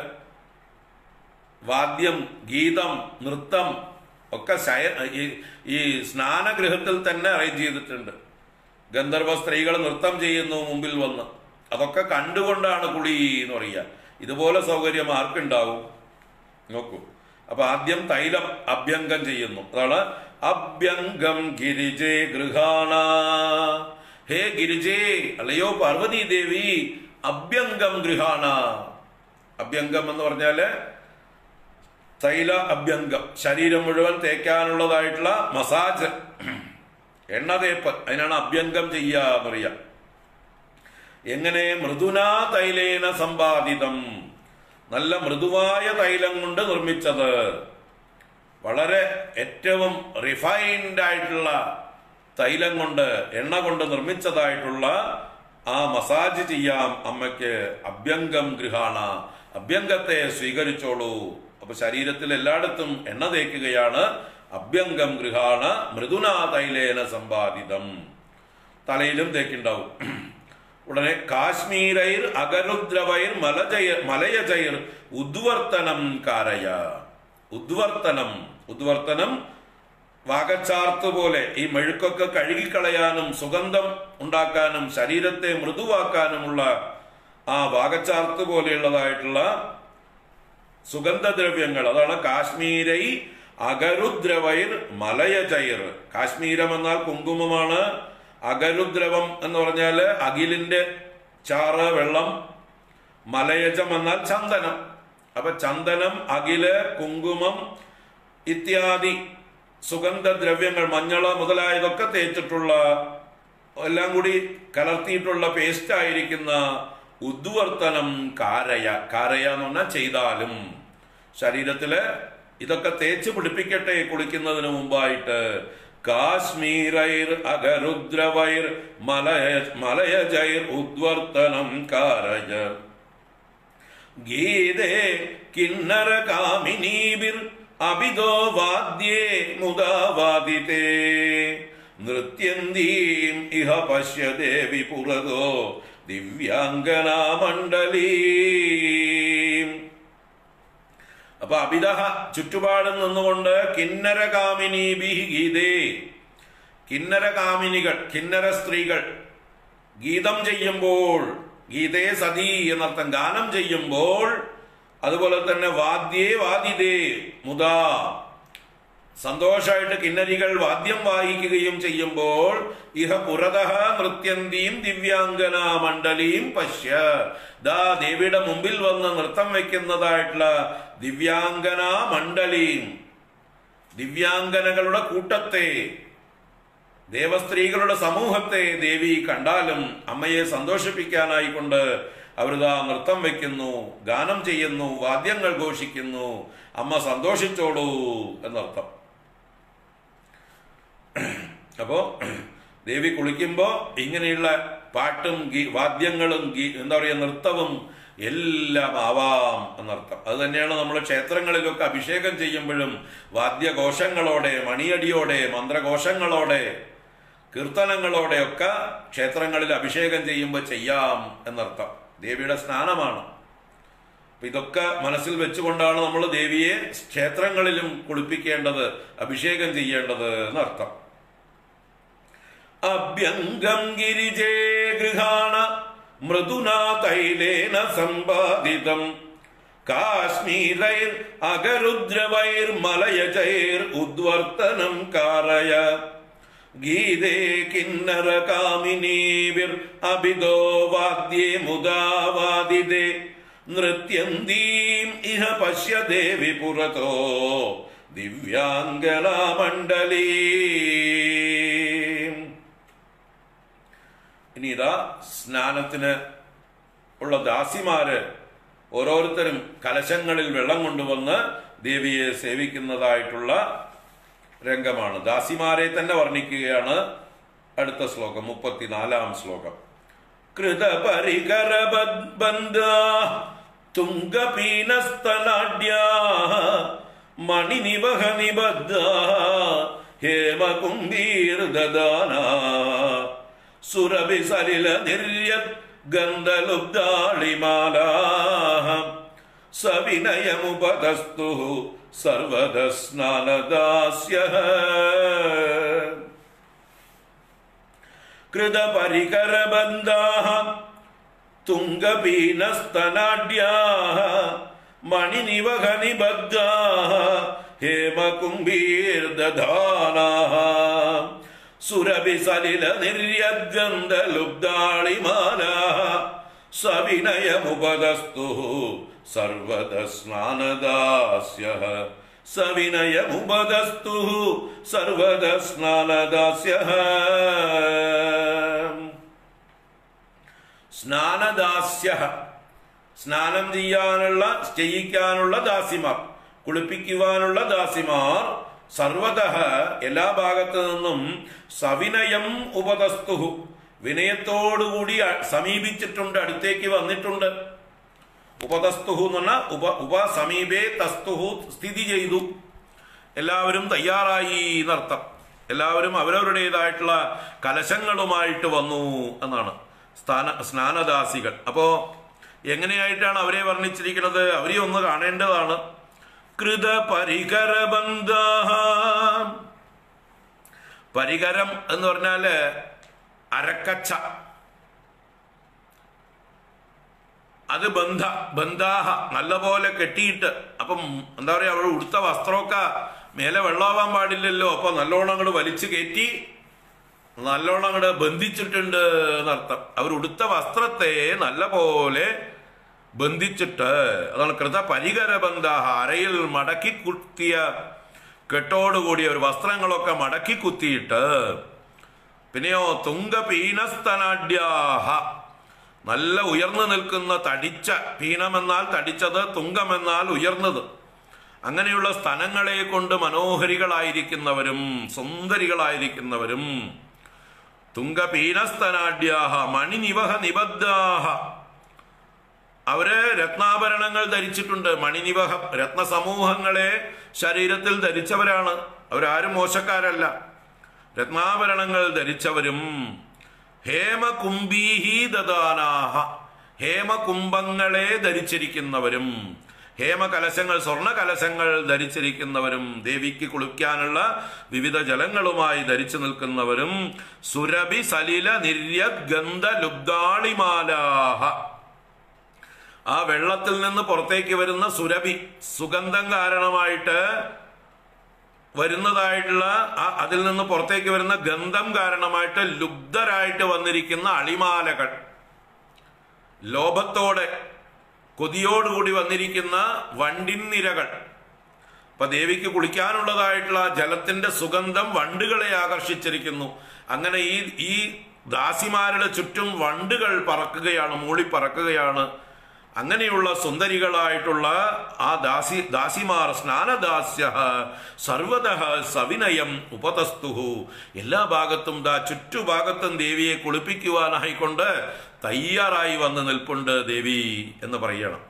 S1: വാദ്യം ഗീതം നൃത്തം ഒക്കെ ശയ ഈ- ഈ സ്നാനഗൃഹത്തിൽ തന്നെ അറേഞ്ച് ചെയ്തിട്ടുണ്ട് ഗന്ധർവ സ്ത്രീകൾ നൃത്തം ചെയ്യുന്നു മുമ്പിൽ വന്ന് അതൊക്കെ കണ്ടുകൊണ്ടാണ് കുളി എന്ന് പറയുക ഇതുപോലെ സൗകര്യം ആർക്കുണ്ടാവും നോക്കൂ അപ്പൊ ആദ്യം തൈലം അഭ്യംഗം ചെയ്യുന്നു അതാണ് അഭ്യംഗം ഗിരിജേ ഗൃഹാണ ഹേ ഗിരിജേ അല്ലയോ പാർവതി ദേവി അഭ്യംഗം ഗൃഹാണ അഭ്യംഗം എന്ന് പറഞ്ഞാല് തൈല അഭ്യംഗം ശരീരം മുഴുവൻ തേക്കാനുള്ളതായിട്ടുള്ള മസാജ് എണ്ണ തേപ്പ് അതിനാണ് അഭ്യംഗം ചെയ്യുക എന്ന് പറയാ എങ്ങനെ മൃദുനാ തൈലേന സമ്പാദിതം നല്ല മൃദുവായ തൈലം കൊണ്ട് നിർമ്മിച്ചത് വളരെ ഏറ്റവും റിഫൈൻഡ് ആയിട്ടുള്ള തൈലം കൊണ്ട് എണ്ണ കൊണ്ട് നിർമ്മിച്ചതായിട്ടുള്ള ആ മസാജ് ചെയ്യാം അമ്മയ്ക്ക് അഭ്യംഗം ഗൃഹാണ അഭ്യംഗത്തെ സ്വീകരിച്ചോളൂ അപ്പൊ ശരീരത്തിൽ എല്ലായിടത്തും എണ്ണ തേക്കുകയാണ് അഭ്യംഗം ഗൃഹാണ മൃദുനാ തൈലേന സമ്പാദിതം തലയിലും തേക്കുണ്ടാവും ഉടനെ കാശ്മീരൈർ അകരുദ്രവൈർ മലജയ മലയജൈർ ഉദ്വർത്തനം കാരയ ഉദ്വർത്തനം ഉദ്വർത്തനം വാകച്ചാർത്ത് പോലെ ഈ മെഴുക്കൊക്കെ കഴുകിക്കളയാനും സുഗന്ധം ഉണ്ടാക്കാനും ശരീരത്തെ മൃദുവാക്കാനുമുള്ള ആ വാകച്ചാർത്ത് പോലെയുള്ളതായിട്ടുള്ള സുഗന്ധദ്രവ്യങ്ങൾ അതാണ് കാശ്മീരൈ അകരുദ്രവൈർ മലയജൈർ കാശ്മീരം എന്നാൽ കുങ്കുമമാണ് അകരുദ്രവം എന്ന് പറഞ്ഞാല് അകിലിന്റെ ചാറ് വെള്ളം മലയജം എന്നാൽ ചന്ദനം അപ്പൊ ചന്ദനം അകില് കുങ്കുമം ഇത്യാദി സുഗന്ധദ്രവ്യങ്ങൾ മഞ്ഞള് മുതലായതൊക്കെ തേച്ചിട്ടുള്ള എല്ലാം കൂടി കലർത്തിയിട്ടുള്ള പേസ്റ്റ് ആയിരിക്കുന്ന ഉദ്വർത്തനം കാരയ കാരയ എന്ന് പറഞ്ഞാൽ ചെയ്താലും ശരീരത്തില് ഇതൊക്കെ തേച്ച് പിടിപ്പിക്കട്ടെ കുളിക്കുന്നതിന് മുമ്പായിട്ട് കാശ്മീരൈർ അകരുദ്രവൈർ മലയ മലയജൈർ ഉദ്വർത്തനം കാരയ ഗീതേ കിന്നര കാമിനീബിർ അഭിതോ വാദ്യേ മുദാ വാദിതേ നൃത്യന്തീം ഇഹ പശ്യ ദേവി പുറതോ ദിവ്യാംഗനാമണ്ഡലീ അപ്പൊ അഭിതഹ ചുറ്റുപാടും നിന്നുകൊണ്ട് കിന്നരകാമിനി ബിഹി ഗീതേ കിന്നരകാമിനികൾ കിന്നര സ്ത്രീകൾ ഗീതം ചെയ്യുമ്പോൾ ഗീതേ സതീ എന്നർത്ഥം ഗാനം ചെയ്യുമ്പോൾ അതുപോലെ തന്നെ വാദ്യേ വാദിതേ മുതാ സന്തോഷമായിട്ട് കിന്നരികൾ വാദ്യം വായിക്കുകയും ചെയ്യുമ്പോൾ ഇഹ പുരതഃ നൃത്യന്തീം ദിവ്യാംഗന മണ്ഡലീം പശ്യ ദാ ദേവിയുടെ മുമ്പിൽ വന്ന് നൃത്തം വെക്കുന്നതായിട്ടുള്ള ദിവ്യാംഗന മണ്ഡലീം ദിവ്യാംഗനകളുടെ കൂട്ടത്തെ ദേവസ്ത്രീകളുടെ സമൂഹത്തെ ദേവി കണ്ടാലും അമ്മയെ സന്തോഷിപ്പിക്കാനായിക്കൊണ്ട് അവരിതാ നൃത്തം വെക്കുന്നു ഗാനം ചെയ്യുന്നു വാദ്യങ്ങൾ ഘോഷിക്കുന്നു അമ്മ സന്തോഷിച്ചോളൂ എന്നർത്ഥം അപ്പോ ദേവി കുളിക്കുമ്പോ ഇങ്ങനെയുള്ള പാട്ടും ഗീ- വാദ്യങ്ങളും ഗീ- എന്താ പറയുക നൃത്തവും എല്ലാം ആവാം എന്നർത്ഥം അത് തന്നെയാണ് നമ്മൾ ക്ഷേത്രങ്ങളിലൊക്കെ അഭിഷേകം ചെയ്യുമ്പോഴും വാദ്യഘോഷങ്ങളോടെ മണിയടിയോടെ മന്ത്രഘോഷങ്ങളോടെ കീർത്തനങ്ങളോടെയൊക്കെ ക്ഷേത്രങ്ങളിൽ അഭിഷേകം ചെയ്യുമ്പോൾ ചെയ്യാം എന്നർത്ഥം ദേവിയുടെ സ്നാനമാണ് അപ്പൊ ഇതൊക്കെ മനസ്സിൽ വെച്ചുകൊണ്ടാണ് നമ്മൾ ദേവിയെ ക്ഷേത്രങ്ങളിലും കുളിപ്പിക്കേണ്ടത് അഭിഷേകം ചെയ്യേണ്ടത് എന്നർത്ഥം അഭ്യംഗം ഗിരിജേ ഗൃഹാണ മൃദുനാ തൈലേന സമ്പാദിതം കാശ്മീരൈർ അഗരുദ്രവൈർ മലയജൈർ ഉദ്വർത്തനം കാരയ ഗീതേ കിന്നര കാമിനീവിർ അഭിതോ വാദ്യേ മുദാ വാദിതേ നൃത്യന്തീം ഇഹ പശ്യ ദേവി പുറത്തോ ദിവ്യാംഗനാമണ്ഡലീ ഇനി ഇതാ സ്നാനത്തിന് ഉള്ള ദാസിമാര് ഓരോരുത്തരും കലശങ്ങളിൽ വെള്ളം കൊണ്ടുവന്ന് ദേവിയെ സേവിക്കുന്നതായിട്ടുള്ള രംഗമാണ് ദാസിമാരെ തന്നെ വർണ്ണിക്കുകയാണ് അടുത്ത ശ്ലോകം മുപ്പത്തിനാലാം ശ്ലോകം കൃതപരികരബന്ധ തുംഗപീനസ്തനാഢ്യാ മണിനിവഹ നിബദ്ധ ഹേമകുംഭീർദദാന സുരഭിസലില നിർയത് ഗന്ധലുബ്ദാളിമാലാ സവിനയമുപതസ്തു സർവദ സ്നാനദാസ്യ കൃതപരികരബന്ധാः തുംഗപീനസ്തനാഢ്യാः മണിനിവഹനിബദ്ധാः ഹേമകുംഭീർദധാനാः സുരഭിസലില നിർയദ്ഗന്ധലുബ്ദാളിമാലാः സവിനയമുപദസ്തു സർവദ സ്നാനദാസ്യഃ സവിനയമുപദസ്തു സർവദ സ്നാനദാസ്യഃ സ്നാനദാസ്യ സ്നാനം ചെയ്യാനുള്ള ചെയ്യിക്കാനുള്ള ദാസിമാർ കുളിപ്പിക്കുവാനുള്ള ദാസിമാർ സർവത എല്ലാ ഭാഗത്തു നിന്നും സവിനയം ഉപതസ്തുഹു വിനയത്തോടുകൂടി അ- സമീപിച്ചിട്ടുണ്ട് അടുത്തേക്ക് വന്നിട്ടുണ്ട് ഉപതസ്തുഹു എന്ന് പറഞ്ഞാൽ ഉപ ഉപ സമീപേ തസ്തുഹു സ്ഥിതി ചെയ്തു എല്ലാവരും തയ്യാറായി എന്നർത്ഥം എല്ലാവരും അവരവരുടേതായിട്ടുള്ള കലശങ്ങളുമായിട്ട് വന്നു എന്നാണ് സ്ഥാന സ്നാനദാസികൾ അപ്പോ എങ്ങനെയായിട്ടാണ് അവരെ വർണ്ണിച്ചിരിക്കുന്നത് അവരെ ഒന്ന് കാണേണ്ടതാണ് കൃത പരികരബന്ധ പരികരം എന്ന് പറഞ്ഞാല് അരക്കച്ച അത് ബന്ധ ബന്ധാഹ നല്ലപോലെ കെട്ടിയിട്ട് അപ്പം എന്താ പറയാ അവൾ ഉടുത്ത വസ്ത്രമൊക്കെ മേലെ വെള്ളമാവാൻ പാടില്ലല്ലോ അപ്പൊ നല്ലോണം അങ്ങോട്ട് വലിച്ചു കയറ്റി നല്ലോണം അങ്ങോട്ട് ബന്ധിച്ചിട്ടുണ്ട് എന്നർത്ഥം അവർ ഉടുത്ത വസ്ത്രത്തെ നല്ല പോലെ ബന്ധിച്ചിട്ട് അതാണ് കൃത പരികര ബന്ധാഹ അരയിൽ മടക്കി കുത്തിയ കെട്ടോടുകൂടിയ ഒരു വസ്ത്രങ്ങളൊക്കെ മടക്കി കുത്തിയിട്ട് പിന്നെയോ തുങ്ക പീനസ്തനാഢ്യാഹ നല്ല ഉയർന്നു നിൽക്കുന്ന തടിച്ച പീനമെന്നാൽ തടിച്ചത് തുങ്കമെന്നാൽ ഉയർന്നത് അങ്ങനെയുള്ള സ്ഥലങ്ങളെ കൊണ്ട് മനോഹരികളായിരിക്കുന്നവരും സുന്ദരികളായിരിക്കുന്നവരും തുങ്കപീനസ്തനാഢ്യാഹ മണിനിവഹ നിബദ്ധാഹ അവര് രത്നാഭരണങ്ങൾ ധരിച്ചിട്ടുണ്ട് മണിനിവഹം രത്നസമൂഹങ്ങളെ ശരീരത്തിൽ ധരിച്ചവരാണ് അവരാരും മോശക്കാരല്ല രത്നാഭരണങ്ങൾ ധരിച്ചവരും ഹേമകുംഭീഹി ദദാനാഹ ഹേമകുംഭങ്ങളെ ധരിച്ചിരിക്കുന്നവരും ഹേമകലശങ്ങൾ സ്വർണ്ണ കലശങ്ങൾ ധരിച്ചിരിക്കുന്നവരും ദേവിക്ക് കുളിക്കാനുള്ള വിവിധ ജലങ്ങളുമായി ധരിച്ചു നിൽക്കുന്നവരും സുരഭി സലില നിർയത് ഗന്ധ ലുബ്ദാളിമാലാഹ ആ വെള്ളത്തിൽ നിന്ന് പുറത്തേക്ക് വരുന്ന സുരഭി സുഗന്ധം കാരണമായിട്ട് വരുന്നതായിട്ടുള്ള ആ അതിൽ നിന്ന് പുറത്തേക്ക് വരുന്ന ഗന്ധം കാരണമായിട്ട് ലുബ്ധരായിട്ട് വന്നിരിക്കുന്ന അളിമാലകൾ ലോഭത്തോടെ കൊതിയോടുകൂടി വന്നിരിക്കുന്ന വണ്ടിൻ നിരകൾ അപ്പൊ ദേവിക്ക് കുളിക്കാനുള്ളതായിട്ടുള്ള ആ ജലത്തിന്റെ സുഗന്ധം വണ്ടുകളെ ആകർഷിച്ചിരിക്കുന്നു അങ്ങനെ ഈ ഈ ദാസിമാരുടെ ചുറ്റും വണ്ടുകൾ പറക്കുകയാണ് മൂളി പറക്കുകയാണ് അങ്ങനെയുള്ള സുന്ദരികളായിട്ടുള്ള ആ ദാസി ദാസിമാർ സ്നാനദാസ്യ സർവത സവിനയം ഉപതസ്തുഹു എല്ലാ ഭാഗത്തും ദാ ചുറ്റുഭാഗത്തും ദേവിയെ കുളിപ്പിക്കുവാനായിക്കൊണ്ട് തയ്യാറായി വന്ന് നിൽപ്പുണ്ട് ദേവി എന്ന് പറയണം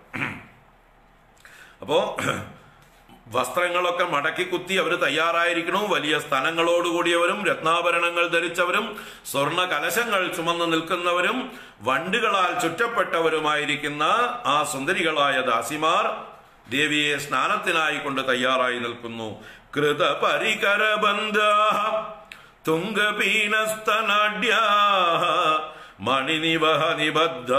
S1: അപ്പോ വസ്ത്രങ്ങളൊക്കെ മടക്കി കുത്തി അവർ തയ്യാറായിരിക്കണം വലിയ സ്ഥലങ്ങളോടുകൂടിയവരും രത്നാഭരണങ്ങൾ ധരിച്ചവരും സ്വർണ്ണ കലശങ്ങൾ ചുമന്ന് നിൽക്കുന്നവരും വണ്ടുകളാൽ ചുറ്റപ്പെട്ടവരുമായിരിക്കുന്ന ആ സുന്ദരികളായ ദാസിമാർ ദേവിയെ സ്നാനത്തിനായി കൊണ്ട് തയ്യാറായി നിൽക്കുന്നു കൃത പരികരബന്ധ തുംഗപീനസ്തനാഢ്യാ മണിനിവഹ നിബദ്ധ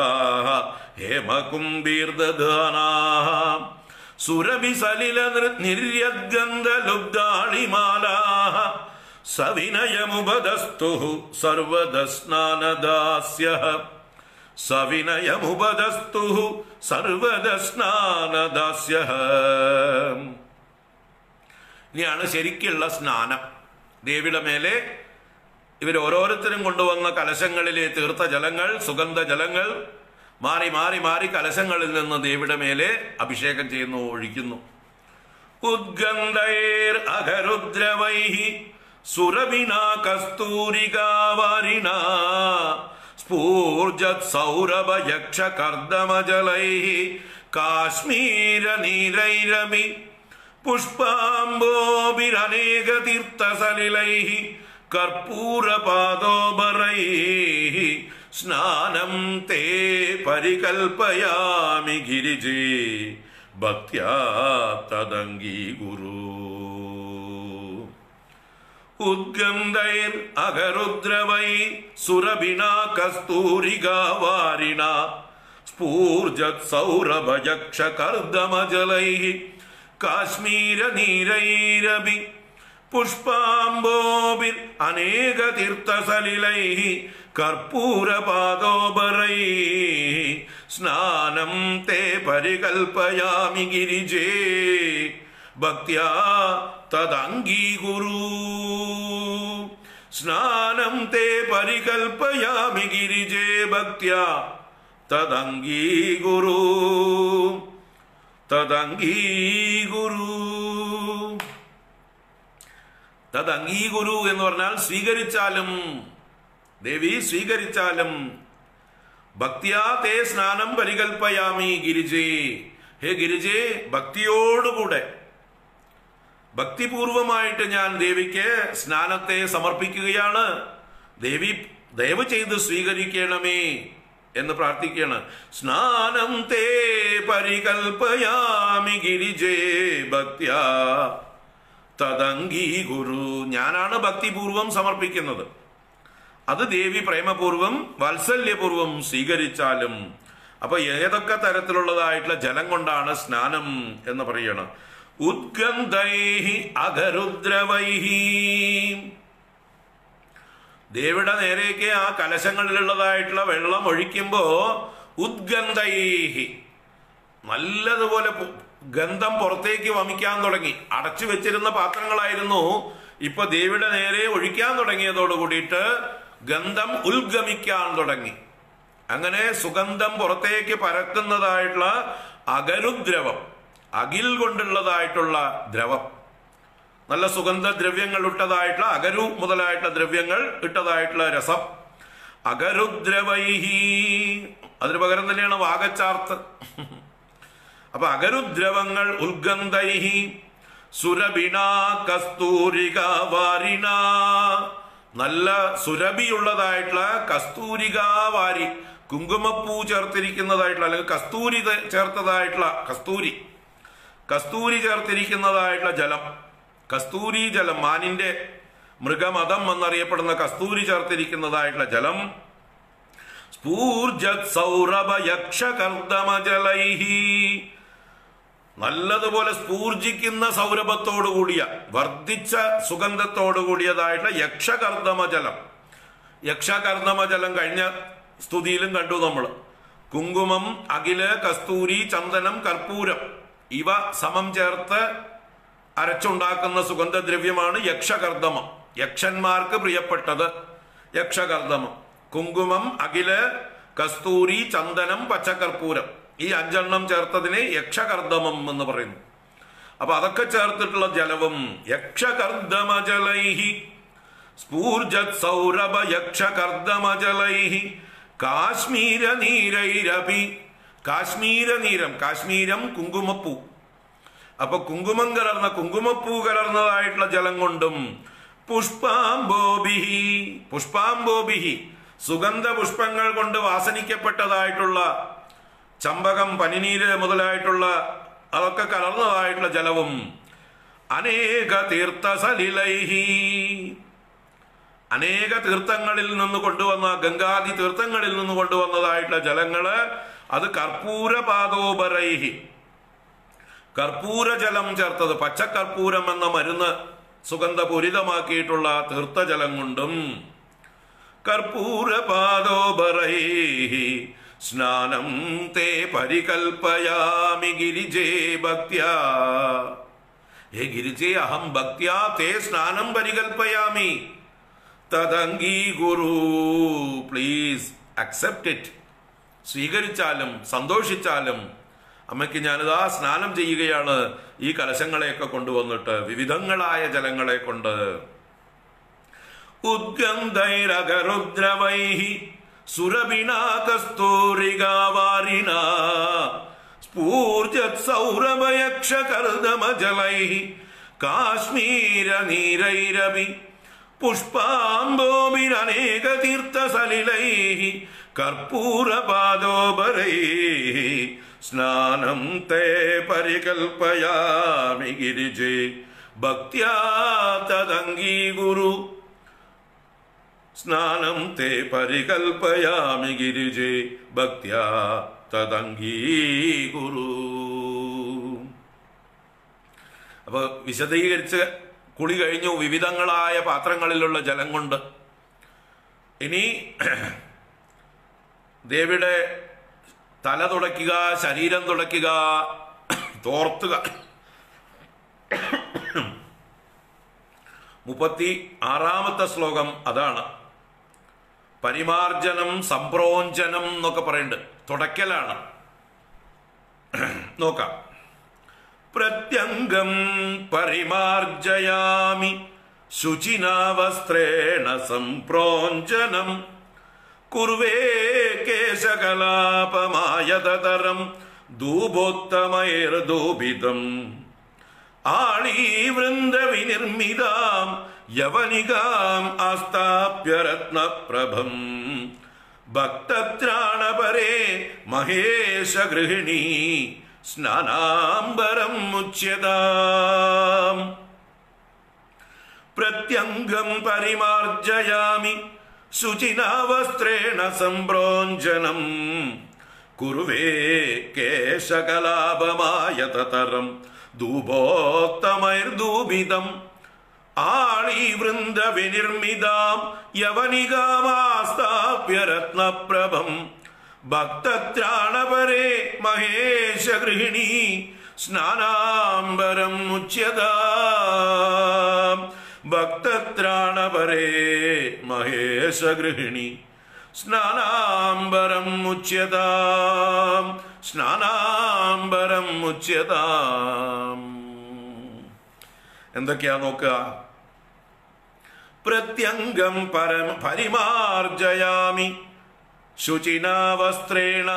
S1: ഹേമകുംഭീർദാനാ സുരഭിസലില നിർയദ്ഗന്ധ ലുബ്ധാളിമാലാ സവിനയമുപദസ്തു സർവദസ്നാനദാസ്യ സവിനയമുപദസ്തു സർവദസ്നാനദാസ്യ ഇനിയാണ് ശരിക്കുള്ള സ്നാനം ദേവിയുടെ മേലെ ഇവർ ഓരോരുത്തരും കൊണ്ടുവന്ന കലശങ്ങളിലെ തീർത്ഥ ജലങ്ങൾ സുഗന്ധ ജലങ്ങൾ മാറി മാറി മാറി കലശങ്ങളിൽ നിന്ന് ദേവിയുടെ മേലെ അഭിഷേകം ചെയ്യുന്നു ഒഴിക്കുന്നു ഉദ്ഗന്ധൈർ അഘരുദ്രവൈഹി സുരവിന കസ്തൂരികാവാരിണ സ്ഫൂർജത് സൗരഭ യക്ഷ കർദമജലൈഹി കാശ്മീര നീരൈരമി പുഷ്പാംബോഭിരനേക തീർത്ഥസലിലൈः കർപ്പൂരപാദോപരൈः സ്നാനം തേ പരികൽപ്പയാമി ഗിരിജേ ഭക്യാ തദംഗീകുരു ഉദ്ഗന്ധൈർ അകരുദ്രവൈ സുരഭിന കസ്തൂരികാവാരിണ സ്ഫൂർജത് സൗരഭയക്ഷ കർദമജലൈः കാശ്മീര നീരൈരഭി പുഷ്പാംബോഭിർ അനേക തീർത്ഥസലിലൈः കർപ്പൂരപാദോപരൈः സ്നാനം തേ പരികൽപ്പയാമി ഗിരിജേ ഭക്യാ തദംഗീകുരു സ്നാനം തേ പരികൽപ്പയാമി ഗിരിജേ ഭക്യാ തദംഗീകുരു തദംഗീകുരു തദംഗീകുരു എന്ന് പറഞ്ഞാൽ സ്വീകരിച്ചാലും ദേവി സ്വീകരിച്ചാലും ഭക്തിയാ തേ സ്നാനം പരികൽപ്പയാമി ഗിരിജേ ഹേ ഗിരിജേ ഭക്തിയോടുകൂടെ ഭക്തിപൂർവമായിട്ട് ഞാൻ ദേവിക്ക് സ്നാനത്തെ സമർപ്പിക്കുകയാണ് ദേവി ദയവ് ചെയ്ത് സ്വീകരിക്കണമേ എന്ന് പ്രാർത്ഥിക്കുകയാണ് സ്നാനം തേ പരികൽപ്പയാമി ഗിരിജേ ഭക്ത്യാ തദംഗീ ഗുരു ഞാനാണ് ഭക്തിപൂർവം സമർപ്പിക്കുന്നത് അത് ദേവി പ്രേമപൂർവം വാത്സല്യപൂർവം സ്വീകരിച്ചാലും അപ്പൊ ഏതൊക്കെ തരത്തിലുള്ളതായിട്ടുള്ള ജലം കൊണ്ടാണ് സ്നാനം എന്ന് പറയണം ഉദ്ഗന്ധൈഹി അഗരുദ്രവൈഹി ദേവിയുടെ നേരേക്ക് ആ കലശങ്ങളിലുള്ളതായിട്ടുള്ള വെള്ളം ഒഴിക്കുമ്പോ ഉദ്ഗന്ധൈഹി നല്ലതുപോലെ പു- ഗന്ധം പുറത്തേക്ക് വമിക്കാൻ തുടങ്ങി അടച്ചു വെച്ചിരുന്ന പാത്രങ്ങളായിരുന്നു ഇപ്പൊ ദേവിയുടെ നേരെ ഒഴിക്കാൻ തുടങ്ങിയതോട് കൂടിയിട്ട് ഗന്ധം ഉത്ഗമിക്കാൻ തുടങ്ങി അങ്ങനെ സുഗന്ധം പുറത്തേക്ക് പരക്കുന്നതായിട്ടുള്ള അകരുദ്രവം അകിൽ കൊണ്ടുള്ളതായിട്ടുള്ള ദ്രവം നല്ല സുഗന്ധ ദ്രവ്യങ്ങൾ ഇട്ടതായിട്ടുള്ള അകരു മുതലായിട്ടുള്ള ദ്രവ്യങ്ങൾ ഇട്ടതായിട്ടുള്ള രസം അകരുദ്രവൈഹി അതിന് പകരം തന്നെയാണ് വാഗച്ചാർത്ത് അപ്പൊ അകരുദ്രവങ്ങൾ ഉത്ഗന്ധൈഹി സുരഭിണ കസ്തൂരിക വാരിണ നല്ല സുരഭിയുള്ളതായിട്ടുള്ള കസ്തൂരികാവാരി കുങ്കുമപ്പൂ ചേർത്തിരിക്കുന്നതായിട്ടുള്ള അല്ലെങ്കിൽ കസ്തൂരി ത- ചേർത്തതായിട്ടുള്ള കസ്തൂരി കസ്തൂരി ചേർത്തിരിക്കുന്നതായിട്ടുള്ള ജലം കസ്തൂരി ജലം മാനിന്റെ മൃഗമതം എന്നറിയപ്പെടുന്ന കസ്തൂരി ചേർത്തിരിക്കുന്നതായിട്ടുള്ള ജലം സ്ഫൂർജത് സൗരഭ യക്ഷ കർദമജലൈഹി നല്ലതുപോലെ സ്ഫൂർജിക്കുന്ന സൗരഭത്തോടു കൂടിയ വർദ്ധിച്ച സുഗന്ധത്തോടു കൂടിയതായിട്ടുള്ള യക്ഷകർദമ ജലം യക്ഷകർദമ ജലം കഴിഞ്ഞ സ്തുതിയിലും കണ്ടു നമ്മൾ കുങ്കുമം അകില് കസ്തൂരി ചന്ദനം കർപ്പൂരം ഇവ സമം ചേർത്ത് അരച്ചുണ്ടാക്കുന്ന സുഗന്ധദ്രവ്യമാണ് യക്ഷകർദമം യക്ഷന്മാർക്ക് പ്രിയപ്പെട്ടത് യക്ഷകർദമം കുങ്കുമം അകില് കസ്തൂരി ചന്ദനം പച്ചക്കർപ്പൂരം ഈ അഞ്ചെണ്ണം ചേർത്തതിനെ യക്ഷകർദമം എന്ന് പറയുന്നു അപ്പൊ അതൊക്കെ ചേർത്തിട്ടുള്ള ജലവും യക്ഷകർദമ ജലൈഹി സ്ഫൂർജത് സൗരഭ യക്ഷകർദമജലൈഹി കാശ്മീര നീരൈരപി കാശ്മീര നീരം കാശ്മീരം കുങ്കുമപ്പൂ അപ്പൊ കുങ്കുമം കലർന്ന കുങ്കുമപ്പൂ കലർന്നതായിട്ടുള്ള ജലം കൊണ്ടും പുഷ്പാംബോബിഹി പുഷ്പാംബോബിഹി സുഗന്ധ പുഷ്പങ്ങൾ കൊണ്ട് വാസനിക്കപ്പെട്ടതായിട്ടുള്ള ചമ്പകം പനിനീര് മുതലായിട്ടുള്ള അതൊക്കെ കലർന്നതായിട്ടുള്ള ജലവും അനേക തീർത്ഥസലിലൈഹി അനേക തീർത്ഥങ്ങളിൽ നിന്ന് കൊണ്ടുവന്ന ഗംഗാദി തീർത്ഥങ്ങളിൽ നിന്ന് കൊണ്ടുവന്നതായിട്ടുള്ള ജലങ്ങള് അത് കർപ്പൂരപാദോപരൈഹി കർപ്പൂര ജലം ചേർത്തത് പച്ചക്കർപ്പൂരം എന്ന മരുന്ന് സുഗന്ധപൂരിതമാക്കിയിട്ടുള്ള തീർത്ഥജലം കൊണ്ടും കർപ്പൂരപാദോപരൈഹി സ്നാനം തേ പരികൽപ്പയാമി ഗിരിജേ ഭക്ത്യാ ഹേ ഗിരിജേ അഹം ഭക്ത്യാ തേ സ്നാനം പരികൽപ്പയാമി തദംഗീകുരു പ്ലീസ് അക്സെപ്റ്റ് ഇറ്റ് സ്വീകരിച്ചാലും സന്തോഷിച്ചാലും അമ്മയ്ക്ക് ഞാനിതാ സ്നാനം ചെയ്യുകയാണ് ഈ കലശങ്ങളെയൊക്കെ കൊണ്ടുവന്നിട്ട് വിവിധങ്ങളായ ജലങ്ങളെ കൊണ്ട് ഉദ്ഗന്ധൈരകരുദ്രവൈ സുരഭിനാ കസ്തൂരികാവാരിണ സ്ഫൂർജത് സൗരഭയക്ഷകർദമജലൈ കാശ്മീര നീരൈരവി പുഷ്പാംബോഭിരനേക തീർത്ഥസലിലൈ കർപ്പൂരപാദോപരൈ സ്നാനം തേ പരികൽപ്പയാമി ഗിരിജേ ഭക്ത്യാ തദംഗീകുരു സ്നാനം തേ പരികൽപ്പയാമി ഗിരിജേ ഭക്ത്യാ തദംഗീകുരു അപ്പൊ വിശദീകരിച്ച് കുളി കഴിഞ്ഞു വിവിധങ്ങളായ പാത്രങ്ങളിലുള്ള ജലം കൊണ്ട് ഇനി ദേവിയുടെ തല തുടയ്ക്കുക ശരീരം തുടയ്ക്കുക തോർത്തുക മുപ്പത്തി ആറാമത്തെ ശ്ലോകം അതാണ് പരിമാർജനം സംപ്രോഞ്ചനം എന്നൊക്കെ പറയുന്നുണ്ട് തുടയ്ക്കലാണ് നോക്കാം പ്രത്യംഗം പരിമാർജയാമി ശുചിനാവസ്ത്രേണ സംപ്രോഞ്ചനം കുർവേ കേശകലാപമായതരം ധൂപോത്തമൈർദൂപിതം ആളീവൃന്ദവിനിർമ്മിതാം യവനികാം ആസ്ഥാപ്യ രത്നപ്രഭം ഭക്തത്രാണപരേ മഹേശ ഗൃഹിണി സ്നാനാംബരം മുച്യതാം പ്രത്യംഗം പരിമാർജയാമി ശുചിനാവസ്ത്രേണ സംപ്രോഞ്ചനം കുർവേ കേശകലാപമായതരം ധൂപോത്തമൈർദൂപിതം ആളീവൃന്ദ വിനിർമ്മിതാം യവനികാമാസ്ഥാപ്യ രത്നപ്രഭം ഭക്തത്രാണപരേ മഹേശ ഗൃഹിണി സ്നാനാംബരം മുച്യതാം ഭക്തത്രാണപരേ മഹേശ ഗൃഹിണി സ്നാനാംബരം മുച്യതാം സ്നാനാംബരം മുച്യതാം എന്തൊക്കെയാ നോക്കുക പ്രത്യംഗം പരം പരിമാർജയാമി ശുചിനാവസ്ത്രേണ